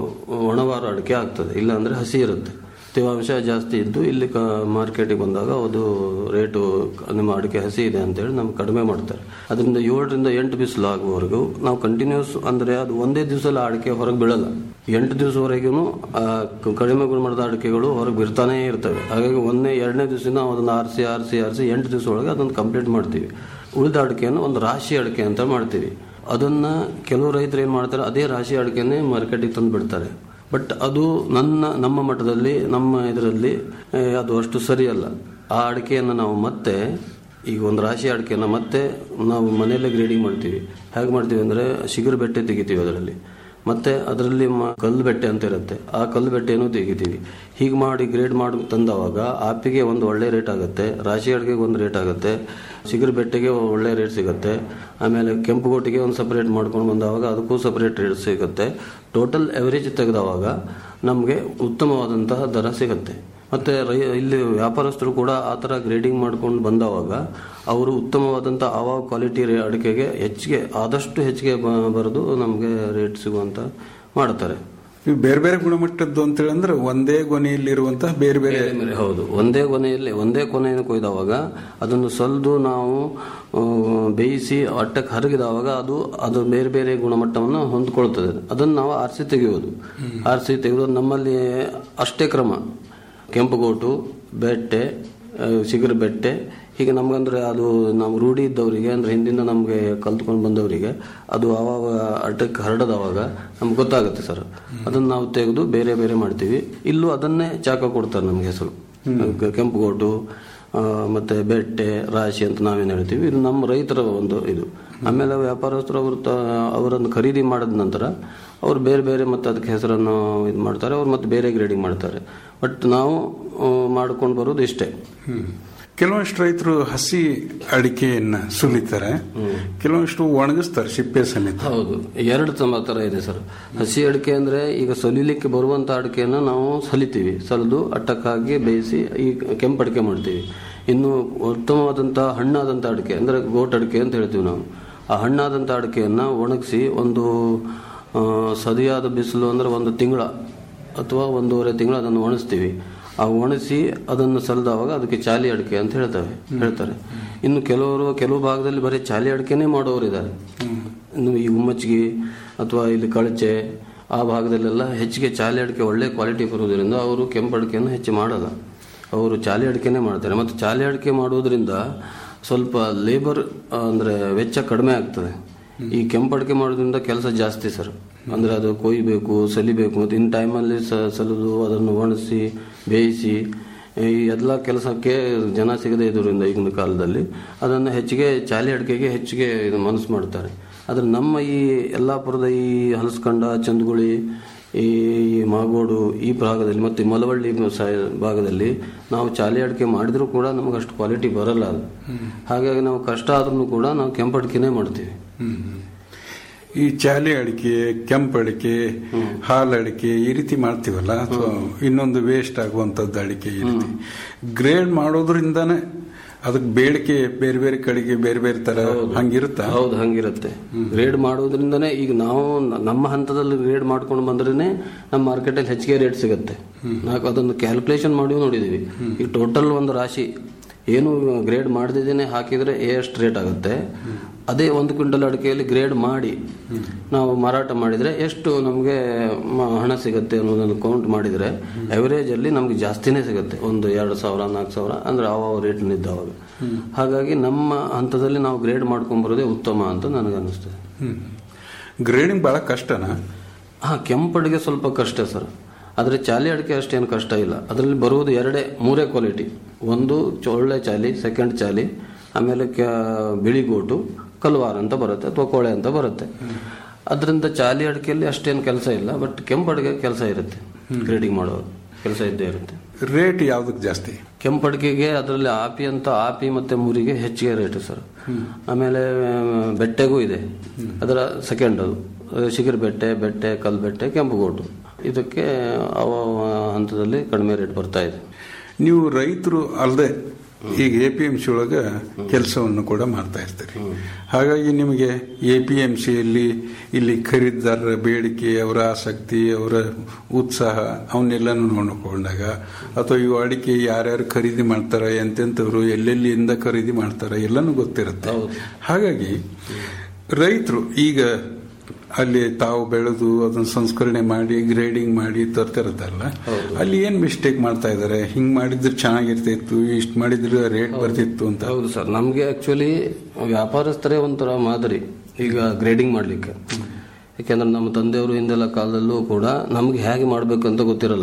ಒಣವಾರ ಅಡಿಕೆ ಆಗ್ತದೆ ಇಲ್ಲ ಅಂದರೆ ಹಸಿ ಇರುತ್ತೆ ತೇವಾಂಶ ಜಾಸ್ತಿ ಇದ್ದು ಇಲ್ಲಿ ಕ ಮಾರ್ಕೆಟಿಗೆ ಬಂದಾಗ ಅದು ರೇಟು ನಿಮ್ಮ ಅಡಿಕೆ ಹಸಿ ಇದೆ ಅಂತೇಳಿ ನಮ್ಗೆ ಕಡಿಮೆ ಮಾಡ್ತಾರೆ ಅದರಿಂದ ಏಳರಿಂದ ಎಂಟು ಬಿಸಿಲು ಆಗುವವರೆಗೂ ನಾವು ಕಂಟಿನ್ಯೂಸ್ ಅಂದರೆ ಅದು ಒಂದೇ ದಿವಸದಲ್ಲಿ ಅಡಿಕೆ ಹೊರಗೆ ಬೀಳಲ್ಲ ಎಂಟು ದಿವಸವರೆಗೂ ಕಡಿಮೆ ಗುಣಮಟ್ಟದ ಅಡಿಕೆಗಳು ಹೊರಗೆ ಬಿರ್ತಾನೇ ಇರ್ತವೆ ಹಾಗಾಗಿ ಒಂದನೇ ಎರಡನೇ ದಿವಸದಿಂದ ನಾವು ಅದನ್ನು ಆರಿಸಿ ಆರಿಸಿ ಆರಿಸಿ ಎಂಟು ದಿವಸ ಒಳಗೆ ಅದನ್ನು ಕಂಪ್ಲೀಟ್ ಮಾಡ್ತೀವಿ ಉಳಿದ ಅಡಿಕೆಯನ್ನು ಒಂದು ರಾಶಿ ಅಡಿಕೆ ಅಂತ ಮಾಡ್ತೀವಿ ಅದನ್ನ ಕೆಲವು ರೈತರು ಏನು ಮಾಡ್ತಾರೆ ಅದೇ ರಾಶಿ ಅಡಿಕೆನೇ ಮಾರ್ಕೆಟಿಗೆ ತಂದು ಬಿಡ್ತಾರೆ ಬಟ್ ಅದು ನನ್ನ ನಮ್ಮ ಮಟ್ಟದಲ್ಲಿ ನಮ್ಮ ಇದರಲ್ಲಿ ಆ, ಅದು ಅಷ್ಟು ಸರಿಯಲ್ಲ ಆ ಅಡಿಕೆಯನ್ನು ನಾವು ಮತ್ತೆ ಈಗ ಒಂದು ರಾಶಿ ಅಡಿಕೆಯನ್ನು ಮತ್ತೆ ನಾವು ಮನೆಯಲ್ಲೇ ಗ್ರೇಡಿಂಗ್ ಮಾಡ್ತೀವಿ ಹೇಗೆ ಮಾಡ್ತೀವಿ ಅಂದರೆ ಶಿಗರು ಬೆಟ್ಟೆ ತೆಗಿತೀವಿ ಅದರಲ್ಲಿ ಮತ್ತೆ ಅದರಲ್ಲಿ ಮ- ಕಲ್ಲು ಬೆಟ್ಟೆ ಅಂತ ಇರುತ್ತೆ ಆ ಕಲ್ಲು ಬೆಟ್ಟೆಯನ್ನು ತೆಗಿತೀವಿ ಹೀಗೆ ಮಾಡಿ ಗ್ರೇಡ್ ಮಾಡಿ ತಂದವಾಗ ಆಪಿಗೆ ಒಂದು ಒಳ್ಳೆ ರೇಟ್ ಆಗುತ್ತೆ ರಾಶಿ ಅಡಿಗೆಗೆ ಒಂದು ರೇಟ್ ಆಗುತ್ತೆ ಚಿಗುರು ಬೆಟ್ಟೆಗೆ ಒಳ್ಳೆ ರೇಟ್ ಸಿಗುತ್ತೆ ಆಮೇಲೆ ಕೆಂಪು ಗೋಟಿಗೆ ಒಂದು ಸಪರೇಟ್ ಮಾಡ್ಕೊಂಡು ಬಂದವಾಗ ಅದಕ್ಕೂ ಸಪರೇಟ್ ರೇಟ್ ಸಿಗುತ್ತೆ ಟೋಟಲ್ ಎವರೇಜ್ ತೆಗೆದವಾಗ ನಮಗೆ ಉತ್ತಮವಾದಂತಹ ದರ ಸಿಗುತ್ತೆ ಮತ್ತೆ ರೈ ಇಲ್ಲಿ ವ್ಯಾಪಾರಸ್ಥರು ಕೂಡ ಆ ಥರ ಗ್ರೇಡಿಂಗ್ ಮಾಡ್ಕೊಂಡು ಬಂದವಾಗ ಅವರು ಉತ್ತಮವಾದಂಥ ಆವಾಗ ಕ್ವಾಲಿಟಿ ಅಡಿಕೆಗೆ ಹೆಚ್ಚಿಗೆ ಆದಷ್ಟು ಹೆಚ್ಚಿಗೆ ಬ- ಬರೆದು ನಮಗೆ ರೇಟ್ ಸಿಗುವಂತ ಮಾಡ್ತಾರೆ ಇವು ಬೇರೆ ಬೇರೆ ಗುಣಮಟ್ಟದ್ದು ಅಂತೇಳಿ ಅಂದ್ರೆ ಒಂದೇ ಗೊನೆಯಲ್ಲಿರುವಂತಹ ಬೇರೆ ಬೇರೆ ಹೌದು ಒಂದೇ ಕೊನೆಯಲ್ಲಿ ಒಂದೇ ಕೊನೆಯನ್ನು ಕೊಯ್ದವಾಗ ಅದನ್ನು ಸಲ್ದು ನಾವು ಆ, ಬೇಯಿಸಿ ಅಟ್ಟಕ್ಕೆ ಹರಗಿದವಾಗ ಅದು ಅದು ಬೇರೆ ಬೇರೆ ಗುಣಮಟ್ಟವನ್ನು ಹೊಂದ್ಕೊಳ್ತದೆ ಅದನ್ನು ನಾವು ಆರಿಸಿ ತೆಗೆಯೋದು ಆರಿಸಿ ತೆಗೆದು ನಮ್ಮಲ್ಲಿ ಅಷ್ಟೇ ಕ್ರಮ ಕೆಂಪುಗೋಟು ಬೆಟ್ಟೆ ಆ, ಚಿಗುರು ಬೆಟ್ಟೆ ಹೀಗೆ ನಮ್ಗಂದ್ರೆ ಅದು ನಾವು ರೂಢಿ ಇದ್ದವರಿಗೆ ಅಂದ್ರೆ ಹಿಂದಿಂದ ನಮಗೆ ಕಲ್ತ್ಕೊಂಡು ಬಂದವರಿಗೆ ಅದು ಆವಾಗ ಅಟ್ಟಕ್ಕೆ ಹರಡದವಾಗ ನಮ್ಗೆ ಗೊತ್ತಾಗುತ್ತೆ ಸರ್ ಅದನ್ನು ನಾವು ತೆಗೆದು ಬೇರೆ ಬೇರೆ ಮಾಡ್ತೀವಿ ಇಲ್ಲೂ ಅದನ್ನೇ ಚಾಕ ಕೊಡ್ತಾರೆ ನಮಗೆ ಹೆಸರು ಕೆಂಪುಗೋಟು ಆ, ಮತ್ತೆ ಬೆಟ್ಟೆ ರಾಶಿ ಅಂತ ನಾವೇನು ಹೇಳ್ತೀವಿ ಇದು ನಮ್ಮ ರೈತರ ಒಂದು ಇದು ಆಮೇಲೆ ವ್ಯಾಪಾರಸ್ಥರು ಅವರು ತ ಅವರನ್ನು ಖರೀದಿ ಮಾಡಿದ ನಂತರ ಅವರು ಬೇರೆ ಬೇರೆ ಮತ್ತೆ ಅದಕ್ಕೆ ಹೆಸರನ್ನು ಇದು ಮಾಡ್ತಾರೆ ಅವ್ರು ಮತ್ತೆ ಬೇರೆ ಗ್ರೇಡಿಂಗ್ ಮಾಡ್ತಾರೆ ಬಟ್ ನಾವು ಮಾಡ್ಕೊಂಡು ಬರೋದು ಇಷ್ಟೇ ಹ್ಮ್. ಕೆಲವಷ್ಟು ರೈತರು ಹಸಿ ಅಡಿಕೆಯನ್ನ ಸುಲಿತಾರೆ ಕೆಲವಷ್ಟು ಒಣಗಿಸ್ತಾರೆ ಸಿಪ್ಪೆ ಸಮೇತ ಹೌದು ಎರಡು ತಮ್ಮ ತರ ಇದೆ ಸರ್ ಹಸಿ ಅಡಿಕೆ ಅಂದ್ರೆ ಈಗ ಸಲಿಲಿಕ್ಕೆ ಬರುವಂತ ಅಡಿಕೆಯನ್ನ ನಾವು ಸಲಿತೀವಿ ಸಲಿದು ಅಟ್ಟಕ್ಕಾಗಿ ಬೇಯಿಸಿ ಈ ಕೆಂಪು ಅಡಿಕೆ ಮಾಡ್ತೀವಿ ಇನ್ನು ಉತ್ತಮವಾದಂತ ಹಣ್ಣಾದಂತ ಅಡಿಕೆ ಅಂದ್ರೆ ಗೋಟ್ ಅಡಿಕೆ ಅಂತ ಹೇಳ್ತೀವಿ ನಾವು ಆ ಹಣ್ಣಾದಂತ ಅಡಿಕೆಯನ್ನ ಒಣಗಿಸಿ ಒಂದು ಆ, ಸದಿಯಾದ ಬಿಸಿಲು ಅಂದ್ರೆ ಒಂದು ತಿಂಗಳ ಅಥವಾ ಒಂದೂವರೆ ತಿಂಗಳು ಅದನ್ನು ಒಣಗಿಸ್ತೀವಿ ಆ ಒಣಗಿಸಿ ಅದನ್ನು ಸಲ್ದಾವಾಗ ಅದಕ್ಕೆ ಚಾಲಿ ಅಡಿಕೆ ಅಂತ ಹೇಳ್ತವೆ ಹೇಳ್ತಾರೆ ಇನ್ನು ಕೆಲವರು ಕೆಲವು ಭಾಗದಲ್ಲಿ ಬರೀ ಚಾಲಿ ಅಡಿಕೆನೇ ಮಾಡೋರು ಇದ್ದಾರೆ ಇನ್ನು ಈ ಉಮ್ಮಚ್ಚಿಗೆ ಅಥವಾ ಇಲ್ಲಿ ಕಳಚೆ ಆ ಭಾಗದಲ್ಲೆಲ್ಲ ಹೆಚ್ಚಿಗೆ ಚಾಲಿ ಅಡಿಕೆ ಒಳ್ಳೆ ಕ್ವಾಲಿಟಿ ಬರುವುದರಿಂದ ಅವರು ಕೆಂಪು ಅಡಿಕೆಯನ್ನು ಹೆಚ್ಚು ಮಾಡಲ್ಲ ಅವರು ಚಾಲಿ ಅಡಿಕೆನೇ ಮಾಡ್ತಾರೆ ಮತ್ತು ಚಾಲಿ ಅಡಿಕೆ ಮಾಡುವುದರಿಂದ ಸ್ವಲ್ಪ ಲೇಬರ್ ಅಂದರೆ ವೆಚ್ಚ ಕಡಿಮೆ ಆಗ್ತದೆ ಈ ಕೆಂಪು ಅಡಿಕೆ ಮಾಡೋದ್ರಿಂದ ಕೆಲಸ ಜಾಸ್ತಿ ಸರ್ ಅಂದ್ರೆ ಅದು ಕೊಯ್ಬೇಕು ಸಲಿಬೇಕು ಮತ್ತು ಇನ್ ಟೈಮಲ್ಲಿ ಸಲಿದು ಅದನ್ನು ಒಣಗಿಸಿ ಬೇಯಿಸಿ ಈ ಎಲ್ಲ ಕೆಲಸಕ್ಕೆ ಜನ ಸಿಗದೇ ಇದ್ರಿಂದ ಈಗಿನ ಕಾಲದಲ್ಲಿ ಅದನ್ನು ಹೆಚ್ಚಿಗೆ ಚಾಲಿ ಅಡಿಕೆಗೆ ಹೆಚ್ಚಿಗೆ ಇದು ಮನಸ್ಸು ಮಾಡ್ತಾರೆ ಆದರೆ ನಮ್ಮ ಈ ಯಲ್ಲಾಪುರದ ಈ ಹಲಸ್ಕಂಡ ಚಂದಗುಳಿ ಈ ಮಾಗೋಡು ಈ ಭಾಗದಲ್ಲಿ ಮತ್ತು ಮಲವಳ್ಳಿ ಸ- ಭಾಗದಲ್ಲಿ ನಾವು ಚಾಲಿ ಅಡಿಕೆ ಮಾಡಿದರೂ ಕೂಡ ನಮಗೆ ಅಷ್ಟು ಕ್ವಾಲಿಟಿ ಬರಲ್ಲ ಅದು ಹಾಗಾಗಿ ನಾವು ಕಷ್ಟ ಆದ್ರೂ ಕೂಡ ನಾವು ಕೆಂಪು ಅಡಿಕೆನೇ ಮಾಡ್ತೀವಿ ಈ ಚಾಲಿ ಅಡಿಕೆ ಕೆಂಪು ಅಡಿಕೆ ಹಾಲು ಅಡಿಕೆ ಈ ರೀತಿ ಮಾಡ್ತೀವಲ್ಲ ಅಥವಾ ಇನ್ನೊಂದು ವೇಸ್ಟ್ ಆಗುವಂತದ್ದು ಅಡಿಕೆ ಈ ರೀತಿ ಗ್ರೇಡ್ ಮಾಡೋದ್ರಿಂದಾನೆ ಅದಕ್ಕೆ ಬೇಡಿಕೆ ಬೇರೆ ಬೇರೆ ಕಡೆಗೆ ಬೇರೆ ಬೇರೆ ತರ ಹಂಗಿರುತ್ತಾ ಹೌದು ಹಂಗಿರುತ್ತೆ ಗ್ರೇಡ್ ಮಾಡೋದ್ರಿಂದನೇ ಈಗ ನಾವು ನ- ನಮ್ಮ ಹಂತದಲ್ಲಿ ಗ್ರೇಡ್ ಮಾಡ್ಕೊಂಡು ಬಂದ್ರೇನೆ ನಮ್ಮ ಮಾರ್ಕೆಟಲ್ಲಿ ಹೆಚ್ಚಿಗೆ ರೇಟ್ ಸಿಗುತ್ತೆ ನಾವು ಅದನ್ನು ಕ್ಯಾಲ್ಕುಲೇಷನ್ ಮಾಡಿ ನೋಡಿದೀವಿ ಈಗ ಟೋಟಲ್ ಒಂದು ರಾಶಿ ಏನು ಗ್ರೇಡ್ ಮಾಡದಿದ್ದೇನೆ ಹಾಕಿದ್ರೆ ಎಷ್ಟು ರೇಟ್ ಆಗುತ್ತೆ ಅದೇ ಒಂದು ಕ್ವಿಂಟಲ್ ಅಡಿಕೆಯಲ್ಲಿ ಗ್ರೇಡ್ ಮಾಡಿ ನಾವು ಮಾರಾಟ ಮಾಡಿದ್ರೆ ಎಷ್ಟು ನಮಗೆ ಹಣ ಸಿಗುತ್ತೆ ಅನ್ನೋದನ್ನು ಕೌಂಟ್ ಮಾಡಿದ್ರೆ ಅವರೇಜ್ ಅಲ್ಲಿ ನಮ್ಗೆ ಜಾಸ್ತಿನೇ ಸಿಗುತ್ತೆ ಒಂದು ಎರಡು ಸಾವಿರ ನಾಲ್ಕು ಸಾವಿರ ಅಂದ್ರೆ ಅವ ರೇಟ್ ಇದ್ದಾವಾಗ ಹಾಗಾಗಿ ನಮ್ಮ ಹಂತದಲ್ಲಿ ನಾವು ಗ್ರೇಡ್ ಮಾಡ್ಕೊಂಡ್ ಬರೋದೇ ಉತ್ತಮ ಅಂತ ನನಗೆ ಅನಿಸ್ತದೆ ಗ್ರೇಡಿಂಗ್ ಬಹಳ ಕಷ್ಟನಾ ಹಾ ಕೆಂಪಡಿಗೆ ಸ್ವಲ್ಪ ಕಷ್ಟ ಸರ್ ಆದರೆ ಚಾಲಿ ಅಡಿಕೆ ಅಷ್ಟೇನು ಕಷ್ಟ ಇಲ್ಲ ಅದರಲ್ಲಿ ಬರುವುದು ಎರಡೇ ಮೂರೇ ಕ್ವಾಲಿಟಿ ಒಂದು ಚ- ಒಳ್ಳೆ ಚಾಲಿ ಸೆಕೆಂಡ್ ಚಾಲಿ ಆಮೇಲೆ ಕ್ಯಾ- ಬಿಳಿ ಗೋಟು ಕಲ್ವಾರ ಅಂತ ಬರುತ್ತೆ ಅಥವಾ ಕೋಳೆ ಅಂತ ಬರುತ್ತೆ ಅದರಿಂದ ಚಾಲಿ ಅಡಿಕೆಯಲ್ಲಿ ಅಷ್ಟೇನು ಕೆಲಸ ಇಲ್ಲ ಬಟ್ ಕೆಂಪು ಅಡಿಕೆ ಕೆಲಸ ಇರುತ್ತೆ ಗ್ರೇಡಿಂಗ್ ಮಾಡೋದು ಕೆಲಸ ಇದ್ದೇ ಇರುತ್ತೆ ರೇಟ್ ಯಾವ್ದಕ್ಕೆ ಜಾಸ್ತಿ ಕೆಂಪಡಿಕೆಗೆ ಅದರಲ್ಲಿ ಆಪಿ ಅಂತ ಆಪಿ ಮತ್ತೆ ಮುರಿಗೆ ಹೆಚ್ಚಿಗೆ ರೇಟ್ ಸರ್ ಆಮೇಲೆ ಆ, ಬೆಟ್ಟೆಗೂ ಇದೆ ಅದರ ಸೆಕೆಂಡ್ ಅದು ಅದು ಶಿಗಿರ್ ಬೆಟ್ಟೆ ಬೆಟ್ಟೆ ಕಲ್ ಬೆಟ್ಟೆ ಕೆಂಪುಗೋಟು ಇದಕ್ಕೆ ಅವ ಹಂತದಲ್ಲಿ ಕಡಿಮೆ ರೇಟ್ ಬರ್ತಾ ಇದೆ ನೀವು ರೈತರು ಅಲ್ಲದೆ ಈಗ ಎ ಪಿ ಎಂ ಸಿ ಒಳಗ ಕೆಲಸವನ್ನು ಕೂಡ ಮಾಡ್ತಾ ಇರ್ತೀರಿ ಹಾಗಾಗಿ ನಿಮಗೆ ಎ ಪಿ ಎಂ ಸಿಯಲ್ಲಿ ಇಲ್ಲಿ ಖರೀದಿದಾರರ ಬೇಡಿಕೆ ಅವರ ಆಸಕ್ತಿ ಅವರ ಉತ್ಸಾಹ ಅವನ್ನೆಲ್ಲನೂ ನೋಡಿಕೊಂಡಾಗ ಅಥವಾ ಇವು ಅಡಿಕೆ ಯಾರ್ಯಾರು ಖರೀದಿ ಮಾಡ್ತಾರೆ ಎಂತೆಂಥವ್ರು ಎಲ್ಲೆಲ್ಲಿಂದ ಖರೀದಿ ಮಾಡ್ತಾರೆ ಎಲ್ಲನೂ ಗೊತ್ತಿರುತ್ತೆ ಹಾಗಾಗಿ ರೈತರು ಈಗ ಅಲ್ಲಿ ತಾವು ಬೆಳೆದು ಅದನ್ನ ಸಂಸ್ಕರಣೆ ಮಾಡಿ ಗ್ರೇಡಿಂಗ್ ಮಾಡಿ ತರ್ತಿರುತ್ತಲ್ಲ ಅಲ್ಲಿ ಏನ್ ಮಿಸ್ಟೇಕ್ ಮಾಡ್ತಾ ಇದಾರೆ ಹಿಂಗ್ ಮಾಡಿದ್ರೆ ಚೆನ್ನಾಗಿರ್ತಿತ್ತು ಇಷ್ಟ ಮಾಡಿದ್ರೆ ರೇಟ್ ಬರ್ತಿತ್ತು ಅಂತ ಹೌದು ಸರ್ ನಮಗೆ ಆಕ್ಚುಲಿ ವ್ಯಾಪಾರಸ್ಥರೇ ಒಂಥರ ಮಾದರಿ ಈಗ ಗ್ರೇಡಿಂಗ್ ಮಾಡಲಿಕ್ಕೆ ಯಾಕೆಂದ್ರೆ ನಮ್ಮ ತಂದೆಯವರು ಹಿಂದೆಲ್ಲ ಕಾಲದಲ್ಲೂ ಕೂಡ ನಮ್ಗೆ ಹೇಗೆ ಮಾಡಬೇಕು ಅಂತ ಗೊತ್ತಿರಲ್ಲ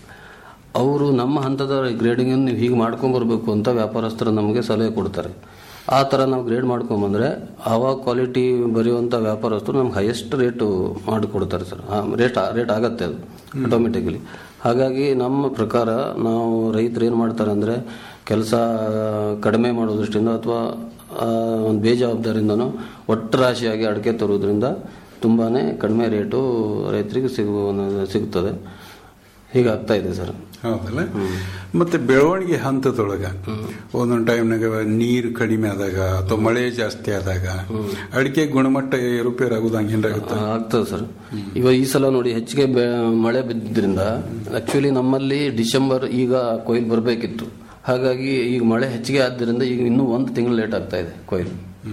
ಅವರು ನಮ್ಮ ಹಂತದ ಗ್ರೇಡಿಂಗ್ ನೀವು ಹೀಗೆ ಮಾಡ್ಕೊಂಬರ್ಬೇಕು ಅಂತ ವ್ಯಾಪಾರಸ್ಥರು ನಮಗೆ ಸಲಹೆ ಕೊಡ್ತಾರೆ ಆ ಥರ ನಾವು ಗ್ರೇಡ್ ಮಾಡ್ಕೊಂಬಂದ್ರೆ ಆವಾಗ ಕ್ವಾಲಿಟಿ ಬರೆಯುವಂಥ ವ್ಯಾಪಾರಸ್ಥರು ನಮ್ಗೆ ಹೈಯೆಸ್ಟ್ ರೇಟು ಮಾಡಿಕೊಡ್ತಾರೆ ಸರ್ ರೇಟ್ ರೇಟ್ ಆಗತ್ತೆ ಅದು ಆಟೋಮೆಟಿಕಲಿ ಹಾಗಾಗಿ ನಮ್ಮ ಪ್ರಕಾರ ನಾವು ರೈತರು ಏನು ಮಾಡ್ತಾರೆ ಅಂದರೆ ಕೆಲಸ ಕಡಿಮೆ ಮಾಡೋ ದೃಷ್ಟಿಯಿಂದ ಅಥವಾ ಒಂದು ಬೇಜವಾಬ್ದಾರಿಯಿಂದನೂ ಒಟ್ಟು ರಾಶಿಯಾಗಿ ಅಡಿಕೆ ತರುವುದರಿಂದ ತುಂಬಾ ಕಡಿಮೆ ರೇಟು ರೈತರಿಗೆ ಸಿಗುವ ಸಿಗುತ್ತದೆ ಹೀಗಾಗ್ತಾ ಇದೆ ಸರ್ ಹೌದಲ್ಲ ಮತ್ತೆ ಬೆಳವಣಿಗೆ ಹಂತದೊಳಗ ಒಂದೊಂದು ಟೈಮ್ನಾಗ ನೀರು ಕಡಿಮೆ ಆದಾಗ ಅಥವಾ ಮಳೆ ಜಾಸ್ತಿ ಆದಾಗ ಅಡಿಕೆ ಗುಣಮಟ್ಟ ಏರುಪೇರು ಆಗುದು ಹಂಗೇನಾಗುತ್ತೆ ಆಗ್ತದೆ ಸರ್ ಇವಾಗ ಈ ಸಲ ನೋಡಿ ಹೆಚ್ಚಿಗೆ ಬೆ- ಮಳೆ ಬಿದ್ದಿದ್ರಿಂದ ಆಕ್ಚುಲಿ ನಮ್ಮಲ್ಲಿ ಡಿಸೆಂಬರ್ ಈಗ ಕೊಯ್ಲು ಬರಬೇಕಿತ್ತು ಹಾಗಾಗಿ ಈಗ ಮಳೆ ಹೆಚ್ಚಿಗೆ ಆದ್ದರಿಂದ ಈಗ ಇನ್ನೂ ಒಂದು ತಿಂಗಳು ಲೇಟ್ ಆಗ್ತಾ ಇದೆ ಕೊಯ್ಲು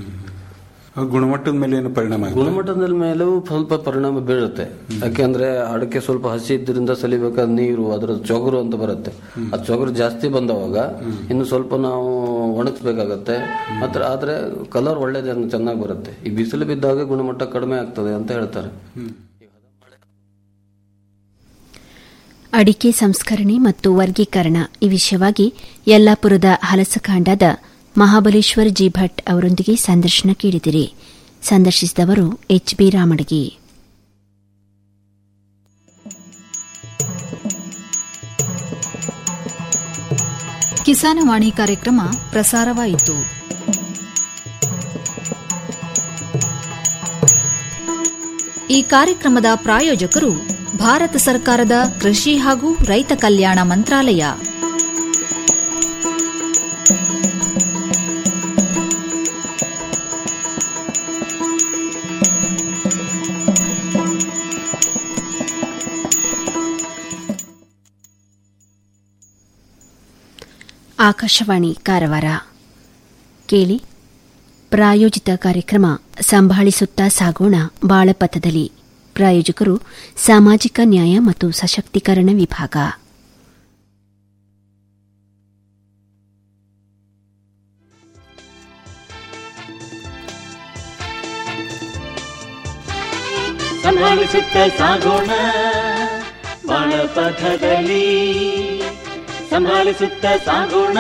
ಗುಣಮಟ್ಟದ ಮೇಲೆ ಏನು ಪರಿಣಾಮ ಆಗುತ್ತೆ? ಗುಣಮಟ್ಟದ ಮೇಲೂ ಸ್ವಲ್ಪ ಪರಿಣಾಮ ಬೀಳುತ್ತೆ ಯಾಕೆಂದ್ರೆ ಅಡಿಕೆ ಸ್ವಲ್ಪ ಹಸಿ ಇದ್ರಿಂದ ಸಲಿಬೇಕಾದ ನೀರು ಅದರ ಚೊಗರು ಅಂತ ಬರುತ್ತೆ ಆ ಚೊಗರು ಜಾಸ್ತಿ ಬಂದವಾಗ ಇನ್ನು ಸ್ವಲ್ಪ ನಾವು ಒಣಗಿಸ್ಬೇಕಾಗತ್ತೆ ಮಾತ್ರ ಆದ್ರೆ ಕಲರ್ ಒಳ್ಳೇದೇ ಚೆನ್ನಾಗಿ ಬರುತ್ತೆ ಈ ಬಿಸಿಲು ಬಿದ್ದಾಗ ಗುಣಮಟ್ಟ ಕಡಿಮೆ ಆಗ್ತದೆ ಅಂತ ಹೇಳ್ತಾರೆ ಅಡಿಕೆ ಸಂಸ್ಕರಣೆ ಮತ್ತು ವರ್ಗೀಕರಣ ಈ ವಿಷಯವಾಗಿ ಯಲ್ಲಾಪುರದ ಹಲಸಕಾಂಡದ ಮಹಾಬಲೇಶ್ವರ್ ಜಿ ಭಟ್ ಅವರೊಂದಿಗೆ ಸಂದರ್ಶನ ಕೇಳಿದಿರಿ ಸಂದರ್ಶಿಸಿದವರು ಎಚ್ ಬಿ ರಾಮಡಗಿ ಕಿಸಾನವಾಣಿ ಕಾರ್ಯಕ್ರಮ ಪ್ರಸಾರವಾಯಿತು ಈ ಕಾರ್ಯಕ್ರಮದ ಪ್ರಾಯೋಜಕರು ಭಾರತ ಸರ್ಕಾರದ ಕೃಷಿ ಹಾಗೂ ರೈತ ಕಲ್ಯಾಣ ಮಂತ್ರಾಲಯ ಆಕಾಶವಾಣಿ ಕಾರವಾರ ಕೇಳಿ ಪ್ರಾಯೋಜಿತ ಕಾರ್ಯಕ್ರಮ ಸಂಭಾಳಿಸುತ್ತಾ ಸಾಗೋಣ ಬಾಳಪಥದಲ್ಲಿ ಪ್ರಾಯೋಜಕರು ಸಾಮಾಜಿಕ ನ್ಯಾಯ ಮತ್ತು ಸಶಕ್ತೀಕರಣ ವಿಭಾಗ ಸಂಭಾಳಿಸುತ್ತ ಸಾಗೋಣ ಬಾಳಪಥದಲ್ಲಿ ಸಂಭಾಳಿಸುತ್ತ ಸಾಗೋಣ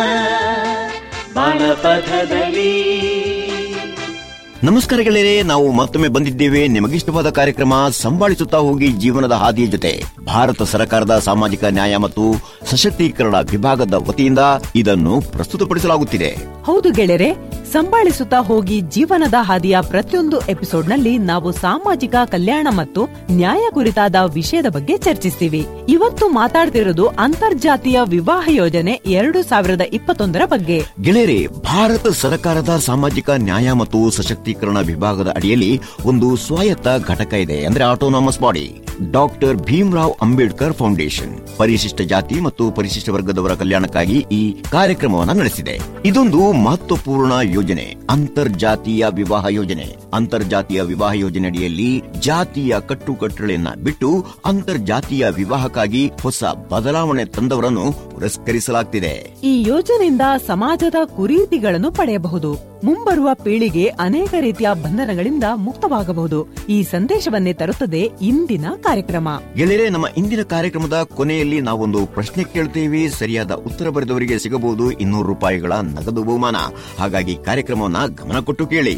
ಬಾಳಪಥದಲ್ಲಿ ನಮಸ್ಕಾರ ಗೆಳೆಯರೆ ನಾವು ಮತ್ತೊಮ್ಮೆ ಬಂದಿದ್ದೇವೆ ನಿಮಗಿಷ್ಟವಾದ ಕಾರ್ಯಕ್ರಮ ಸಂಭಾಳಿಸುತ್ತಾ ಹೋಗಿ ಜೀವನದ ಹಾದಿಯ ಜೊತೆ ಭಾರತ ಸರ್ಕಾರದ ಸಾಮಾಜಿಕ ನ್ಯಾಯ ಮತ್ತು ಸಶಕ್ತೀಕರಣ ವಿಭಾಗದ ವತಿಯಿಂದ ಇದನ್ನು ಪ್ರಸ್ತುತಪಡಿಸಲಾಗುತ್ತಿದೆ ಹೌದು ಗೆಳೆಯರೆ ಸಂಭಾಳಿಸುತ್ತಾ ಹೋಗಿ ಜೀವನದ ಹಾದಿಯ ಪ್ರತಿಯೊಂದು ಎಪಿಸೋಡ್ನಲ್ಲಿ ನಾವು ಸಾಮಾಜಿಕ ಕಲ್ಯಾಣ ಮತ್ತು ನ್ಯಾಯ ಕುರಿತಾದ ವಿಷಯದ ಬಗ್ಗೆ ಚರ್ಚಿಸ್ತೀವಿ ಇವತ್ತು ಮಾತಾಡ್ತಿರೋದು ಅಂತರ್ಜಾತೀಯ ವಿವಾಹ ಯೋಜನೆ ಎರಡು ಸಾವಿರದ ಇಪ್ಪತ್ತೊಂದರ ಬಗ್ಗೆ ಗೆಳೆಯರೆ ಭಾರತ ಸರ್ಕಾರದ ಸಾಮಾಜಿಕ ನ್ಯಾಯ ಮತ್ತು ಸಶಕ್ತೀಕರಣ ವಿಭಾಗದ ಅಡಿಯಲ್ಲಿ ಒಂದು ಸ್ವಾಯತ್ತ ಘಟಕ ಇದೆ ಅಂದ್ರೆ autonomous body doctor Bhimrao Ambedkar foundation ಪರಿಶಿಷ್ಟ ಜಾತಿ ಮತ್ತು ಪರಿಶಿಷ್ಟ ವರ್ಗದವರ ಕಲ್ಯಾಣಕ್ಕಾಗಿ ಈ ಕಾರ್ಯಕ್ರಮವನ್ನು ನಡೆಸಿದೆ ಇದೊಂದು ಮಹತ್ವಪೂರ್ಣ ಯೋಜನೆ ಅಂತರ್ಜಾತೀಯ ವಿವಾಹ ಯೋಜನೆ ಅಂತರ್ಜಾತೀಯ ವಿವಾಹ ಯೋಜನೆ ಅಡಿಯಲ್ಲಿ ಜಾತಿಯ ಕಟ್ಟುಕಟ್ಟಳೆಯನ್ನ ಬಿಟ್ಟು ಅಂತರ್ಜಾತೀಯ ವಿವಾಹಕ್ಕಾಗಿ ಹೊಸ ಬದಲಾವಣೆ ತಂದವರನ್ನು ಪುರಸ್ಕರಿಸಲಾಗ್ತಿದೆ ಈ ಯೋಜನೆಯಿಂದ ಸಮಾಜದ ಕುರೀತಿಗಳನ್ನು ಪಡೆಯಬಹುದು ಮುಂಬರುವ ಪೀಳಿಗೆ ಅನೇಕ ರೀತಿಯ ಬಂಧನಗಳಿಂದ ಮುಕ್ತವಾಗಬಹುದು ಈ ಸಂದೇಶವನ್ನೇ ತರುತ್ತದೆ ಇಂದಿನ ಕಾರ್ಯಕ್ರಮ ಗೆಳೆಯರೆ ನಮ್ಮ ಇಂದಿನ ಕಾರ್ಯಕ್ರಮದ ಕೊನೆಯಲ್ಲಿ ನಾವೊಂದು ಪ್ರಶ್ನೆ ಕೇಳ್ತೇವೆ ಸರಿಯಾದ ಉತ್ತರ ಬರೆದವರಿಗೆ ಸಿಗಬಹುದು ಇನ್ನೂರು ರೂಪಾಯಿಗಳ ನಗದು ಬಹುಮಾನ ಹಾಗಾಗಿ ಕಾರ್ಯಕ್ರಮವನ್ನ ಗಮನ ಕೊಟ್ಟು ಕೇಳಿ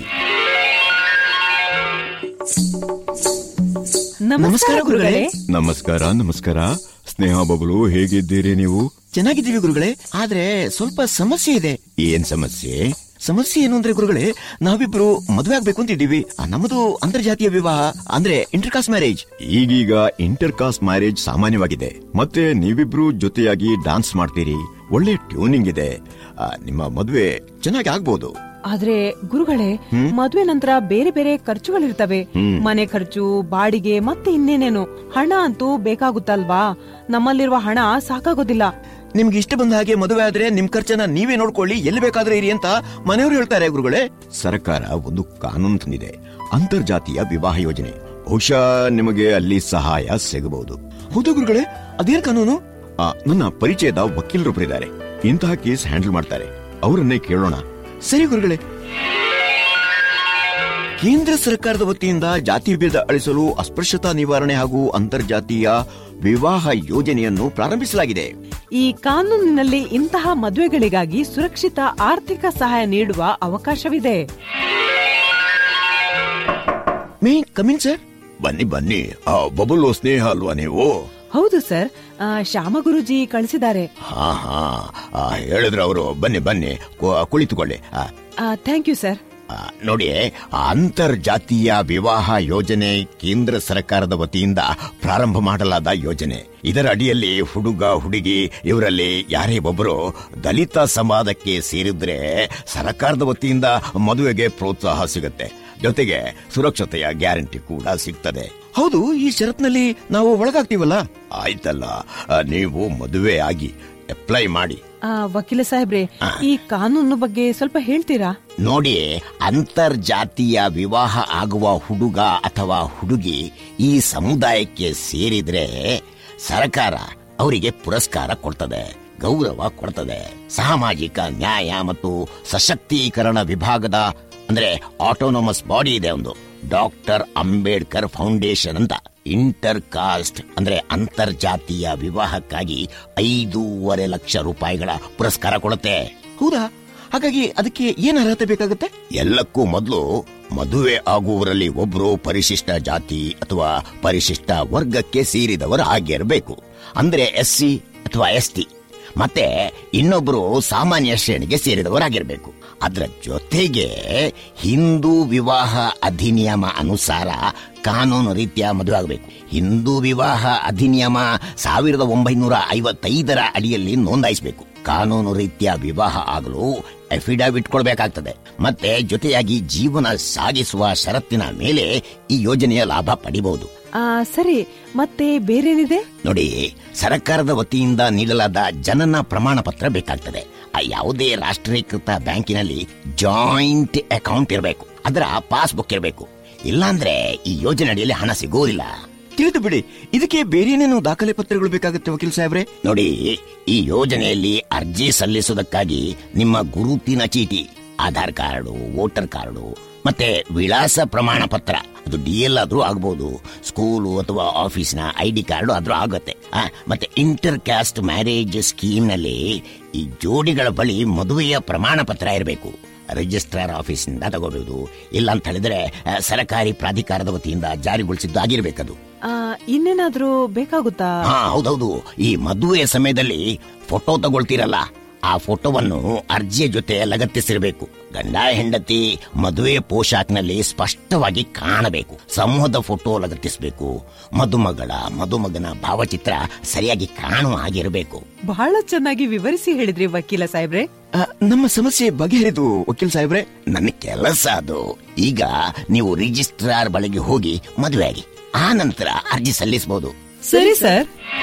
ನಮಸ್ಕಾರ ಗುರುಗಳೇ ನಮಸ್ಕಾರ ನಮಸ್ಕಾರ ಸ್ನೇಹ ಬಬಲು ಹೇಗಿದ್ದೀರಿ ನೀವು ಚೆನ್ನಾಗಿದ್ದೀವಿ ಗುರುಗಳೇ ಆದ್ರೆ ಸ್ವಲ್ಪ ಸಮಸ್ಯೆ ಇದೆ ಏನ್ ಸಮಸ್ಯೆ ಸಮಸ್ಯೆ ಏನು ಅಂದ್ರೆ ಗುರುಗಳೇ ನಾವಿಬ್ರು ಮದುವೆ ಆಗ್ಬೇಕು ಅಂತಿದ್ದೀವಿ ಆ, ನಮ್ಮದು ಅಂತರ್ಜಾತೀಯ ವಿವಾಹ ಅಂದ್ರೆ ಇಂಟರ್ ಕಾಸ್ಟ್ ಮ್ಯಾರೇಜ್ ಈಗೀಗ ಇಂಟರ್ ಕಾಸ್ಟ್ ಮ್ಯಾರೇಜ್ ಸಾಮಾನ್ಯವಾಗಿದೆ ಮತ್ತೆ ನೀವಿಬ್ರು ಜೊತೆಯಾಗಿ ಡಾನ್ಸ್ ಮಾಡ್ತೀರಿ ಒಳ್ಳೆ ಟ್ಯೂನಿಂಗ್ ಇದೆ ಆ, ನಿಮ್ಮ ಮದುವೆ ಚೆನ್ನಾಗಿ ಆಗ್ಬೋದು ಆದ್ರೆ ಗುರುಗಳೇ ಹ್ಮ್? ಮದ್ವೆ ನಂತರ ಬೇರೆ ಬೇರೆ ಖರ್ಚುಗಳಿರ್ತವೆ ಹ್ಮ್. ಮನೆ ಖರ್ಚು ಬಾಡಿಗೆ ಮತ್ತೆ ಇನ್ನೇನೇನು ಹಣ ಅಂತೂ ಬೇಕಾಗುತ್ತಲ್ವಾ ನಮ್ಮಲ್ಲಿರುವ ಹಣ ಸಾಕಾಗೋದಿಲ್ಲ ನಿಮ್ಗೆ ಇಷ್ಟ ಬಂದ ಹಾಗೆ ಮದುವೆ ಆದ್ರೆ ನಿಮ್ ಖರ್ಚನ್ನ ನೀವೇ ನೋಡ್ಕೊಳ್ಳಿ ಎಲ್ಲಿ ಬೇಕಾದ್ರೆ ಇರಿ ಅಂತ ಮನೆಯವರು ಹೇಳ್ತಾರೆ ಗುರುಗಳೇ ಸರ್ಕಾರ ಒಂದು ಕಾನೂನು ತಂದಿದೆ ಅಂತರ್ಜಾತೀಯ ವಿವಾಹ ಯೋಜನೆ ಬಹುಶಃ ನಿಮಗೆ ಅಲ್ಲಿ ಸಹಾಯ ಸಿಗಬಹುದು ಹೌದು ಗುರುಗಳೇ ಅದೇನ್ ಕಾನೂನು ಆ, ನನ್ನ ಪರಿಚಯದ ವಕೀಲರೊಬ್ಬರಿದ್ದಾರೆ ಇಂತಹ ಕೇಸ್ ಹ್ಯಾಂಡಲ್ ಮಾಡ್ತಾರೆ ಅವರನ್ನೇ ಕೇಳೋಣ ಸರಿ ಗುರುಗಳೇ ಕೇಂದ್ರ ಸರ್ಕಾರದ ವತಿಯಿಂದ ಜಾತಿ ಭೇದ ಅಳಿಸಲು ಅಸ್ಪೃಶ್ಯತಾ ನಿವಾರಣೆ ಹಾಗೂ ಅಂತರ್ಜಾತೀಯ ವಿವಾಹ ಯೋಜನೆಯನ್ನು ಪ್ರಾರಂಭಿಸಲಾಗಿದೆ ಈ ಕಾನೂನಿನಲ್ಲಿ ಇಂತಹ ಮದುವೆಗಳಿಗಾಗಿ ಸುರಕ್ಷಿತ ಆರ್ಥಿಕ ಸಹಾಯ ನೀಡುವ ಅವಕಾಶವಿದೆ ಮೇ ಕಮಿನ್ ಸರ್ ಬನ್ನಿ ಬನ್ನಿ ಆ ಬಬಲು ಸ್ನೇಹ ಅಲ್ವಾ ನೀವು ಹೌದು ಸರ್ ಆ, ಶ್ಯಾಮ ಗುರುಜಿ ಕಳಿಸಿದ್ದಾರೆ ಹಾ ಹಾ ಆ, ಹೇಳಿದ್ರು ಅವರು ಬನ್ನಿ ಬನ್ನಿ ಕು- ಕುಳಿತುಕೊಳ್ಳಿ ಆ, ಥ್ಯಾಂಕ್ ಯು ಸರ್ ಆ, ನೋಡಿ ಅಂತರ್ಜಾತೀಯ ವಿವಾಹ ಯೋಜನೆ ಕೇಂದ್ರ ಸರ್ಕಾರದ ವತಿಯಿಂದ ಪ್ರಾರಂಭ ಮಾಡಲಾದ ಯೋಜನೆ ಇದರ ಅಡಿಯಲ್ಲಿ ಹುಡುಗ ಹುಡುಗಿ ಇವರಲ್ಲಿ ಯಾರೇ ಒಬ್ಬರು ದಲಿತ ಸಮಾಜಕ್ಕೆ ಸೇರಿದ್ರೆ ಸರ್ಕಾರದ ವತಿಯಿಂದ ಮದುವೆಗೆ ಪ್ರೋತ್ಸಾಹ ಸಿಗುತ್ತೆ ಜೊತೆಗೆ ಸುರಕ್ಷತೆಯ ಗ್ಯಾರಂಟಿ ಕೂಡ ಸಿಗ್ತದೆ ಹೌದು ಈ ಷರತ್ನಲ್ಲಿ ನಾವು ಒಳಗಾಗ್ತೀವಲ್ಲ ಆಯ್ತಲ್ಲ ಆ, ನೀವು ಮದುವೆ ಆಗಿ ಅಪ್ಲೈ ಮಾಡಿ ಆ, ವಕೀಲ ಸಾಹೇಬ್ರೆ ಈ ಕಾನೂನು ಬಗ್ಗೆ ಸ್ವಲ್ಪ ಹೇಳ್ತೀರಾ ನೋಡಿ ಅಂತರ್ಜಾತೀಯ ವಿವಾಹ ಆಗುವ ಹುಡುಗ ಅಥವಾ ಹುಡುಗಿ ಈ ಸಮುದಾಯಕ್ಕೆ ಸೇರಿದ್ರೆ ಸರ್ಕಾರ ಅವರಿಗೆ ಪುರಸ್ಕಾರ ಕೊಡ್ತದೆ ಗೌರವ ಕೊಡ್ತದೆ ಸಾಮಾಜಿಕ ನ್ಯಾಯ ಮತ್ತು ಸಶಕ್ತೀಕರಣ ವಿಭಾಗದ ಅಂದ್ರೆ ಆಟೋನಮಸ್ ಬಾಡಿ ಇದೆ ಒಂದು ಡಾಕ್ಟರ್ ಅಂಬೇಡ್ಕರ್ ಫೌಂಡೇಶನ್ ಅಂತ ಇಂಟರ್ ಕಾಸ್ಟ್ ಅಂದ್ರೆ ಅಂತರ್ಜಾತೀಯ ವಿವಾಹಕ್ಕಾಗಿ ಐದೂವರೆ ಲಕ್ಷ ರೂಪಾಯಿಗಳ ಪುರಸ್ಕಾರ ಕೊಡುತ್ತೆ ಹೌದಾ ಹಾಗಾಗಿ ಅದಕ್ಕೆ ಏನ್ ಅರ್ಹತೆ ಬೇಕಾಗುತ್ತೆ ಎಲ್ಲಕ್ಕೂ ಮೊದಲು ಮದುವೆ ಆಗುವವರಲ್ಲಿ ಒಬ್ರು ಪರಿಶಿಷ್ಟ ಜಾತಿ ಅಥವಾ ಪರಿಶಿಷ್ಟ ವರ್ಗಕ್ಕೆ ಸೇರಿದವರು ಆಗಿರಬೇಕು ಅಂದ್ರೆ ಎಸ್ ಸಿ ಅಥವಾ ಎಸ್ ಟಿ ಮತ್ತೆ ಇನ್ನೊಬ್ರು ಸಾಮಾನ್ಯ ಶ್ರೇಣಿಗೆ ಸೇರಿದವರಾಗಿರ್ಬೇಕು ಅದರ ಜೊತೆಗೆ ಹಿಂದೂ ವಿವಾಹ ಅಧಿನಿಯಮ ಅನುಸಾರ ಕಾನೂನು ರೀತಿಯ ಮದುವೆ ಆಗಬೇಕು ಹಿಂದೂ ವಿವಾಹ ಅಧಿನಿಯಮ ಸಾವಿರದ ಒಂಬೈನೂರ ಐವತ್ತೈದರ ಅಡಿಯಲ್ಲಿ ನೋಂದಾಯಿಸಬೇಕು ಕಾನೂನು ರೀತಿಯ ವಿವಾಹ ಆಗಲು ಅಫಿಡವಿಟ್ ಕೊಡಬೇಕಾಗ್ತದೆ ಮತ್ತೆ ಜೊತೆಯಾಗಿ ಜೀವನ ಸಾಗಿಸುವ ಷರತ್ತಿನ ಮೇಲೆ ಈ ಯೋಜನೆಯ ಲಾಭ ಪಡಿಬಹುದು ಆ, ಸರಿ ಮತ್ತೆ ಬೇರೇನಿದೆ ನೋಡಿ ಸರ್ಕಾರದ ವತಿಯಿಂದ ನೀಡಲಾದ ಜನನ ಪ್ರಮಾಣ ಪತ್ರ ಬೇಕಾಗ್ತದೆ ಆ ಯಾವುದೇ ರಾಷ್ಟ್ರೀಕೃತ ಬ್ಯಾಂಕಿನಲ್ಲಿ ಜಾಯಿಂಟ್ ಅಕೌಂಟ್ ಇರಬೇಕು ಅದರ ಪಾಸ್ಬುಕ್ ಇರಬೇಕು ಇಲ್ಲಾಂದ್ರೆ ಈ ಯೋಜನೆ ಅಡಿಯಲ್ಲಿ ಹಣ ಸಿಗೋದಿಲ್ಲ ತಿಳಿದು ಬಿಡಿ ಇದಕ್ಕೆ ಬೇರೆ ಏನೇನು ದಾಖಲೆ ಪತ್ರಗಳು ಬೇಕಾಗುತ್ತೆ ವಕೀಲ್ ಸಾಹೇಬ್ರೆ ನೋಡಿ ಈ ಯೋಜನೆಯಲ್ಲಿ ಅರ್ಜಿ ಸಲ್ಲಿಸುವುದಕ್ಕಾಗಿ ನಿಮ್ಮ ಗುರುತಿನ ಚೀಟಿ ಆಧಾರ್ ಕಾರ್ಡು ವೋಟರ್ ಕಾರ್ಡು ಮತ್ತೆ ವಿಳಾಸ ಪ್ರಮಾಣ ಪತ್ರ ಅದು ಡಿ ಎಲ್ ಆದ್ರೂ ಆಗ್ಬೋದು ಸ್ಕೂಲು ಅಥವಾ ಆಫೀಸ್ನ ಐ ಡಿ ಕಾರ್ಡು ಆದ್ರೂ ಆಗುತ್ತೆ ಆ, ಮತ್ತೆ ಇಂಟರ್ ಕ್ಯಾಸ್ಟ್ ಮ್ಯಾರೇಜ್ ಸ್ಕೀಮ್ ನಲ್ಲಿ ಈ ಜೋಡಿಗಳ ಬಳಿ ಮದುವೆಯ ಪ್ರಮಾಣ ಪತ್ರ ಇರಬೇಕು ರಿಜಿಸ್ಟ್ರಾರ್ ಆಫೀಸ್ನಿಂದ ತಗೋಬಹುದು ಇಲ್ಲ ಅಂತ ಹೇಳಿದ್ರೆ ಆ, ಸರಕಾರಿ ಪ್ರಾಧಿಕಾರದ ವತಿಯಿಂದ ಜಾರಿಗೊಳಿಸಿದ್ದು ಆಗಿರ್ಬೇಕದು ಆ, ಇನ್ನೇನಾದ್ರೂ ಬೇಕಾಗುತ್ತಾ ಹಾ ಹೌದೌದು ಈ ಮದುವೆಯ ಸಮಯದಲ್ಲಿ ಫೋಟೋ ತಗೊಳ್ತೀರಲ್ಲ ಆ ಫೋಟೋವನ್ನು ಅರ್ಜಿಯ ಜೊತೆ ಲಗತ್ತಿಸಿರಬೇಕು ಗಂಡ ಹೆಂಡತಿ ಮದುವೆ ಪೋಷಾಕ್ನಲ್ಲಿ ಸ್ಪಷ್ಟವಾಗಿ ಕಾಣಬೇಕು ಸಮೂಹದ ಫೋಟೋ ಲಗತ್ತಿಸಬೇಕು ಮದುಮಗಳ ಮದುಮಗನ ಭಾವಚಿತ್ರ ಸರಿಯಾಗಿ ಕಾಣುವ ಹಾಗಿರಬೇಕು ಬಹಳ ಚೆನ್ನಾಗಿ ವಿವರಿಸಿ ಹೇಳಿದ್ರಿ ವಕೀಲ ಸಾಹೇಬ್ರೆ ಆ, ನಮ್ಮ ಸಮಸ್ಯೆ ಬಗೆಹರಿದು ವಕೀಲ್ ಸಾಹೇಬ್ರೆ ನನ್ನ ಕೆಲಸ ಅದು ಈಗ ನೀವು ರಿಜಿಸ್ಟ್ರಾರ್ ಬಳಿಗೆ ಹೋಗಿ ಮದುವೆ ಆಗಿ ಆ ನಂತರ ಅರ್ಜಿ ಸಲ್ಲಿಸಬಹುದು ಸರಿ ಸರ್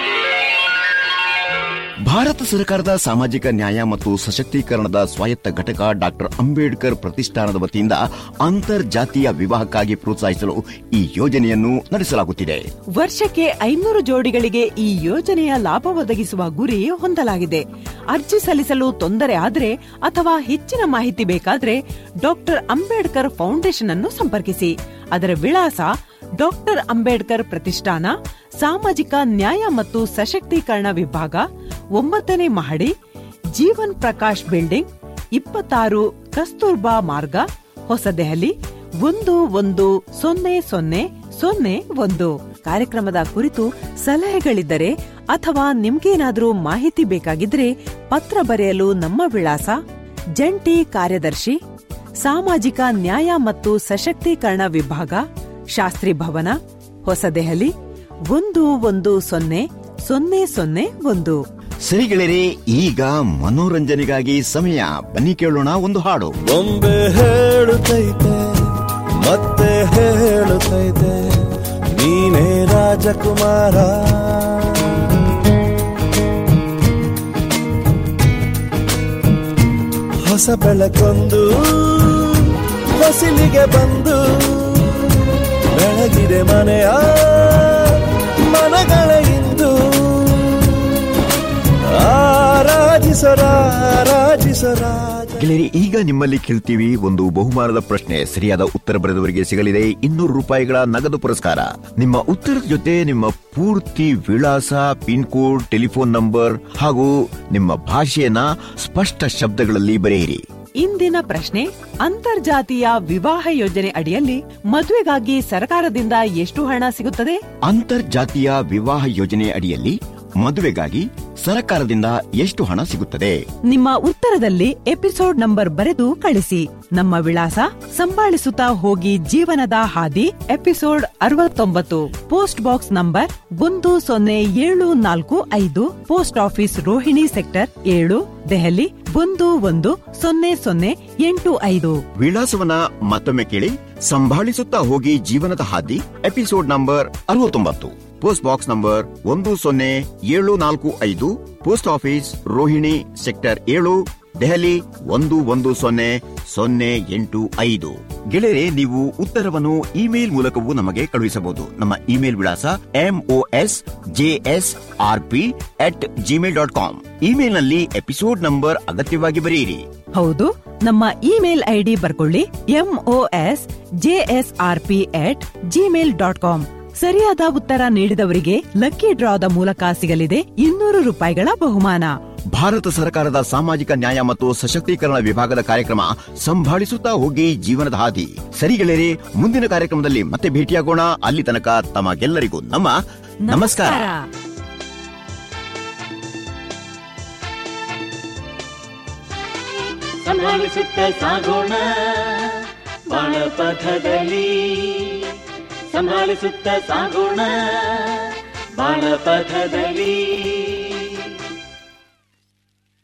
ಭಾರತ ಸರ್ಕಾರದ ಸಾಮಾಜಿಕ ನ್ಯಾಯ ಮತ್ತು ಸಶಕ್ತೀಕರಣದ ಸ್ವಾಯತ್ತ ಘಟಕ ಡಾಕ್ಟರ್ ಅಂಬೇಡ್ಕರ್ ಪ್ರತಿಷ್ಠಾನದ ವತಿಯಿಂದ ಅಂತರ್ಜಾತೀಯ ವಿವಾಹಕ್ಕಾಗಿ ಪ್ರೋತ್ಸಾಹಿಸಲು ಈ ಯೋಜನೆಯನ್ನು ನಡೆಸಲಾಗುತ್ತಿದೆ ವರ್ಷಕ್ಕೆ ಐನೂರು ಜೋಡಿಗಳಿಗೆ ಈ ಯೋಜನೆಯ ಲಾಭ ಒದಗಿಸುವ ಗುರಿ ಹೊಂದಲಾಗಿದೆ ಅರ್ಜಿ ಸಲ್ಲಿಸಲು ತೊಂದರೆ ಆದರೆ ಅಥವಾ ಹೆಚ್ಚಿನ ಮಾಹಿತಿ ಬೇಕಾದ್ರೆ ಡಾಕ್ಟರ್ ಅಂಬೇಡ್ಕರ್ ಫೌಂಡೇಶನ್ ಅನ್ನು ಸಂಪರ್ಕಿಸಿ ಅದರ ವಿಳಾಸ ಡಾಕ್ಟರ್ ಅಂಬೇಡ್ಕರ್ ಪ್ರತಿಷ್ಠಾನ ಸಾಮಾಜಿಕ ನ್ಯಾಯ ಮತ್ತು ಸಶಕ್ತೀಕರಣ ವಿಭಾಗ ಒಂಬತ್ತನೇ ಮಹಡಿ ಜೀವನ್ ಪ್ರಕಾಶ್ ಬಿಲ್ಡಿಂಗ್ ಇಪ್ಪತ್ತಾರು ಕಸ್ತೂರ್ಬಾ ಮಾರ್ಗ ಹೊಸದೆಹಲಿ ಒಂದು ಒಂದು ಸೊನ್ನೆ ಸೊನ್ನೆ ಸೊನ್ನೆ ಒಂದು ಕಾರ್ಯಕ್ರಮದ ಕುರಿತು ಸಲಹೆಗಳಿದ್ದರೆ ಅಥವಾ ನಿಮ್ಗೇನಾದ್ರೂ ಮಾಹಿತಿ ಬೇಕಾಗಿದ್ರೆ ಪತ್ರ ಬರೆಯಲು ನಮ್ಮ ವಿಳಾಸ ಜಂಟಿ ಕಾರ್ಯದರ್ಶಿ ಸಾಮಾಜಿಕ ನ್ಯಾಯ ಮತ್ತು ಸಶಕ್ತೀಕರಣ ವಿಭಾಗ ಶಾಸ್ತ್ರಿ ಭವನ ಹೊಸದೆಹಲಿ ಒಂದು ಒಂದು ಸೊನ್ನೆ ಸೊನ್ನೆ ಸೊನ್ನೆ ಒಂದು ಸರಿ ಗೆಳೆಯರೇ ಈಗ ಮನೋರಂಜನೆಗಾಗಿ ಸಮಯ ಬನ್ನಿ ಕೇಳೋಣ ಒಂದು ಹಾಡು ಬೊಂಬೆ ಹೇಳುತ್ತೈತೆ ಮತ್ತೆ ಹೇಳುತ್ತೈತೆ ನೀನೇ ರಾಜಕುಮಾರ ಹೊಸ ಬೆಳಕೊಂದು ಹೊಸಿಲಿಗೆ ಬಂದು ಬೆಳಗಿದೆ ಮನೆಯ ಮನಗಳ ಇಂದು ಆರಾಜಿಸರಾಜಿಸರಾಜ ಗೆಳೆಯರಿ ಈಗ ನಿಮ್ಮಲ್ಲಿ ಕೇಳ್ತೀವಿ ಒಂದು ಬಹುಮಾನದ ಪ್ರಶ್ನೆ ಸರಿಯಾದ ಉತ್ತರ ಬರೆದವರಿಗೆ ಸಿಗಲಿದೆ ಇನ್ನೂರು ರೂಪಾಯಿಗಳ ನಗದು ಪುರಸ್ಕಾರ ನಿಮ್ಮ ಉತ್ತರದ ಜೊತೆ ನಿಮ್ಮ ಪೂರ್ತಿ ವಿಳಾಸ ಪಿನ್ ಕೋಡ್ ಟೆಲಿಫೋನ್ ನಂಬರ್ ಹಾಗೂ ನಿಮ್ಮ ಭಾಷೆಯನ್ನ ಸ್ಪಷ್ಟ ಶಬ್ದಗಳಲ್ಲಿ ಬರೆಯಿರಿ ಇಂದಿನ ಪ್ರಶ್ನೆ ಅಂತರ್ಜಾತೀಯ ವಿವಾಹ ಯೋಜನೆ ಅಡಿಯಲ್ಲಿ ಮದುವೆಗಾಗಿ ಸರ್ಕಾರದಿಂದ ಎಷ್ಟು ಹಣ ಸಿಗುತ್ತದೆ ಅಂತರ್ಜಾತೀಯ ವಿವಾಹ ಯೋಜನೆ ಅಡಿಯಲ್ಲಿ ಮದುವೆಗಾಗಿ ಸರ್ಕಾರದಿಂದ ಎಷ್ಟು ಹಣ ಸಿಗುತ್ತದೆ ನಿಮ್ಮ ಉತ್ತರದಲ್ಲಿ ಎಪಿಸೋಡ್ ನಂಬರ್ ಬರೆದು ಕಳಿಸಿ ನಮ್ಮ ವಿಳಾಸ ಸಂಭಾಳಿಸುತ್ತಾ ಹೋಗಿ ಜೀವನದ ಹಾದಿ ಎಪಿಸೋಡ್ ಅರವತ್ತೊಂಬತ್ತು ಪೋಸ್ಟ್ ಬಾಕ್ಸ್ ನಂಬರ್ ಒಂದು ಸೊನ್ನೆ ಏಳು ನಾಲ್ಕು ಐದು ಪೋಸ್ಟ್ ಆಫೀಸ್ ರೋಹಿಣಿ ಸೆಕ್ಟರ್ ಏಳು ದೆಹಲಿ ಒಂದು ಒಂದು ಸೊನ್ನೆ ಸೊನ್ನೆ ಎಂಟು ಐದು ವಿಳಾಸವನ್ನ ಮತ್ತೊಮ್ಮೆ ಕೇಳಿ ಸಂಭಾಳಿಸುತ್ತಾ ಹೋಗಿ ಜೀವನದ ಹಾದಿ ಎಪಿಸೋಡ್ ನಂಬರ್ ಅರವತ್ತೊಂಬತ್ತು ಪೋಸ್ಟ್ ಬಾಕ್ಸ್ ನಂಬರ್ ಒಂದು ಸೊನ್ನೆ ಏಳು ನಾಲ್ಕು ಐದು ಪೋಸ್ಟ್ ಆಫೀಸ್ ರೋಹಿಣಿ ಸೆಕ್ಟರ್ ಏಳು ದೆಹಲಿ ಒಂದು ಒಂದು ಸೊನ್ನೆ ಸೊನ್ನೆ ಎಂಟು ಐದು ಗೆಳೆಯರೆ ನೀವು ಉತ್ತರವನ್ನು ಇಮೇಲ್ ಮೂಲಕವೂ ನಮಗೆ ಕಳುಹಿಸಬಹುದು ನಮ್ಮ ಇಮೇಲ್ ವಿಳಾಸ MOS JS R P at Gmail dot com ಇಮೇಲ್ನಲ್ಲಿ ಎಪಿಸೋಡ್ ನಂಬರ್ ಅಗತ್ಯವಾಗಿ ಬರೆಯಿರಿ ಹೌದು ನಮ್ಮ ಇಮೇಲ್ ಐಡಿ ಬರ್ಕೊಳ್ಳಿ MOS JSR P at Gmail dot com ಸರಿಯಾದ ಉತ್ತರ ನೀಡಿದವರಿಗೆ ಲಕ್ಕಿ ಡ್ರಾದ ಮೂಲಕ ಸಿಗಲಿದೆ ಇನ್ನೂರು ರೂಪಾಯಿಗಳ ಬಹುಮಾನ ಭಾರತ ಸರ್ಕಾರದ ಸಾಮಾಜಿಕ ನ್ಯಾಯ ಮತ್ತು ಸಶಕ್ತೀಕರಣ ವಿಭಾಗದ ಕಾರ್ಯಕ್ರಮ ಸಂಭಾಳಿಸುತ್ತಾ ಹೋಗಿ ಜೀವನದ ಹಾದಿ ಸರಿಗೆಳೆಯರೆ ಮುಂದಿನ ಕಾರ್ಯಕ್ರಮದಲ್ಲಿ ಮತ್ತೆ ಭೇಟಿಯಾಗೋಣ ಅಲ್ಲಿ ತನಕ ತಮಗೆಲ್ಲರಿಗೂ ನಮ್ಮ ನಮಸ್ಕಾರ ಸಂಭಾಳಿಸುತ್ತ ಸಾಗೋಣ ಬಾಳ ಪಥದಲ್ಲಿ ಸಂಭಾಳಿಸುತ್ತ ಸಾಗೋಣ ಬಾಳ ಪಥದಲ್ಲಿ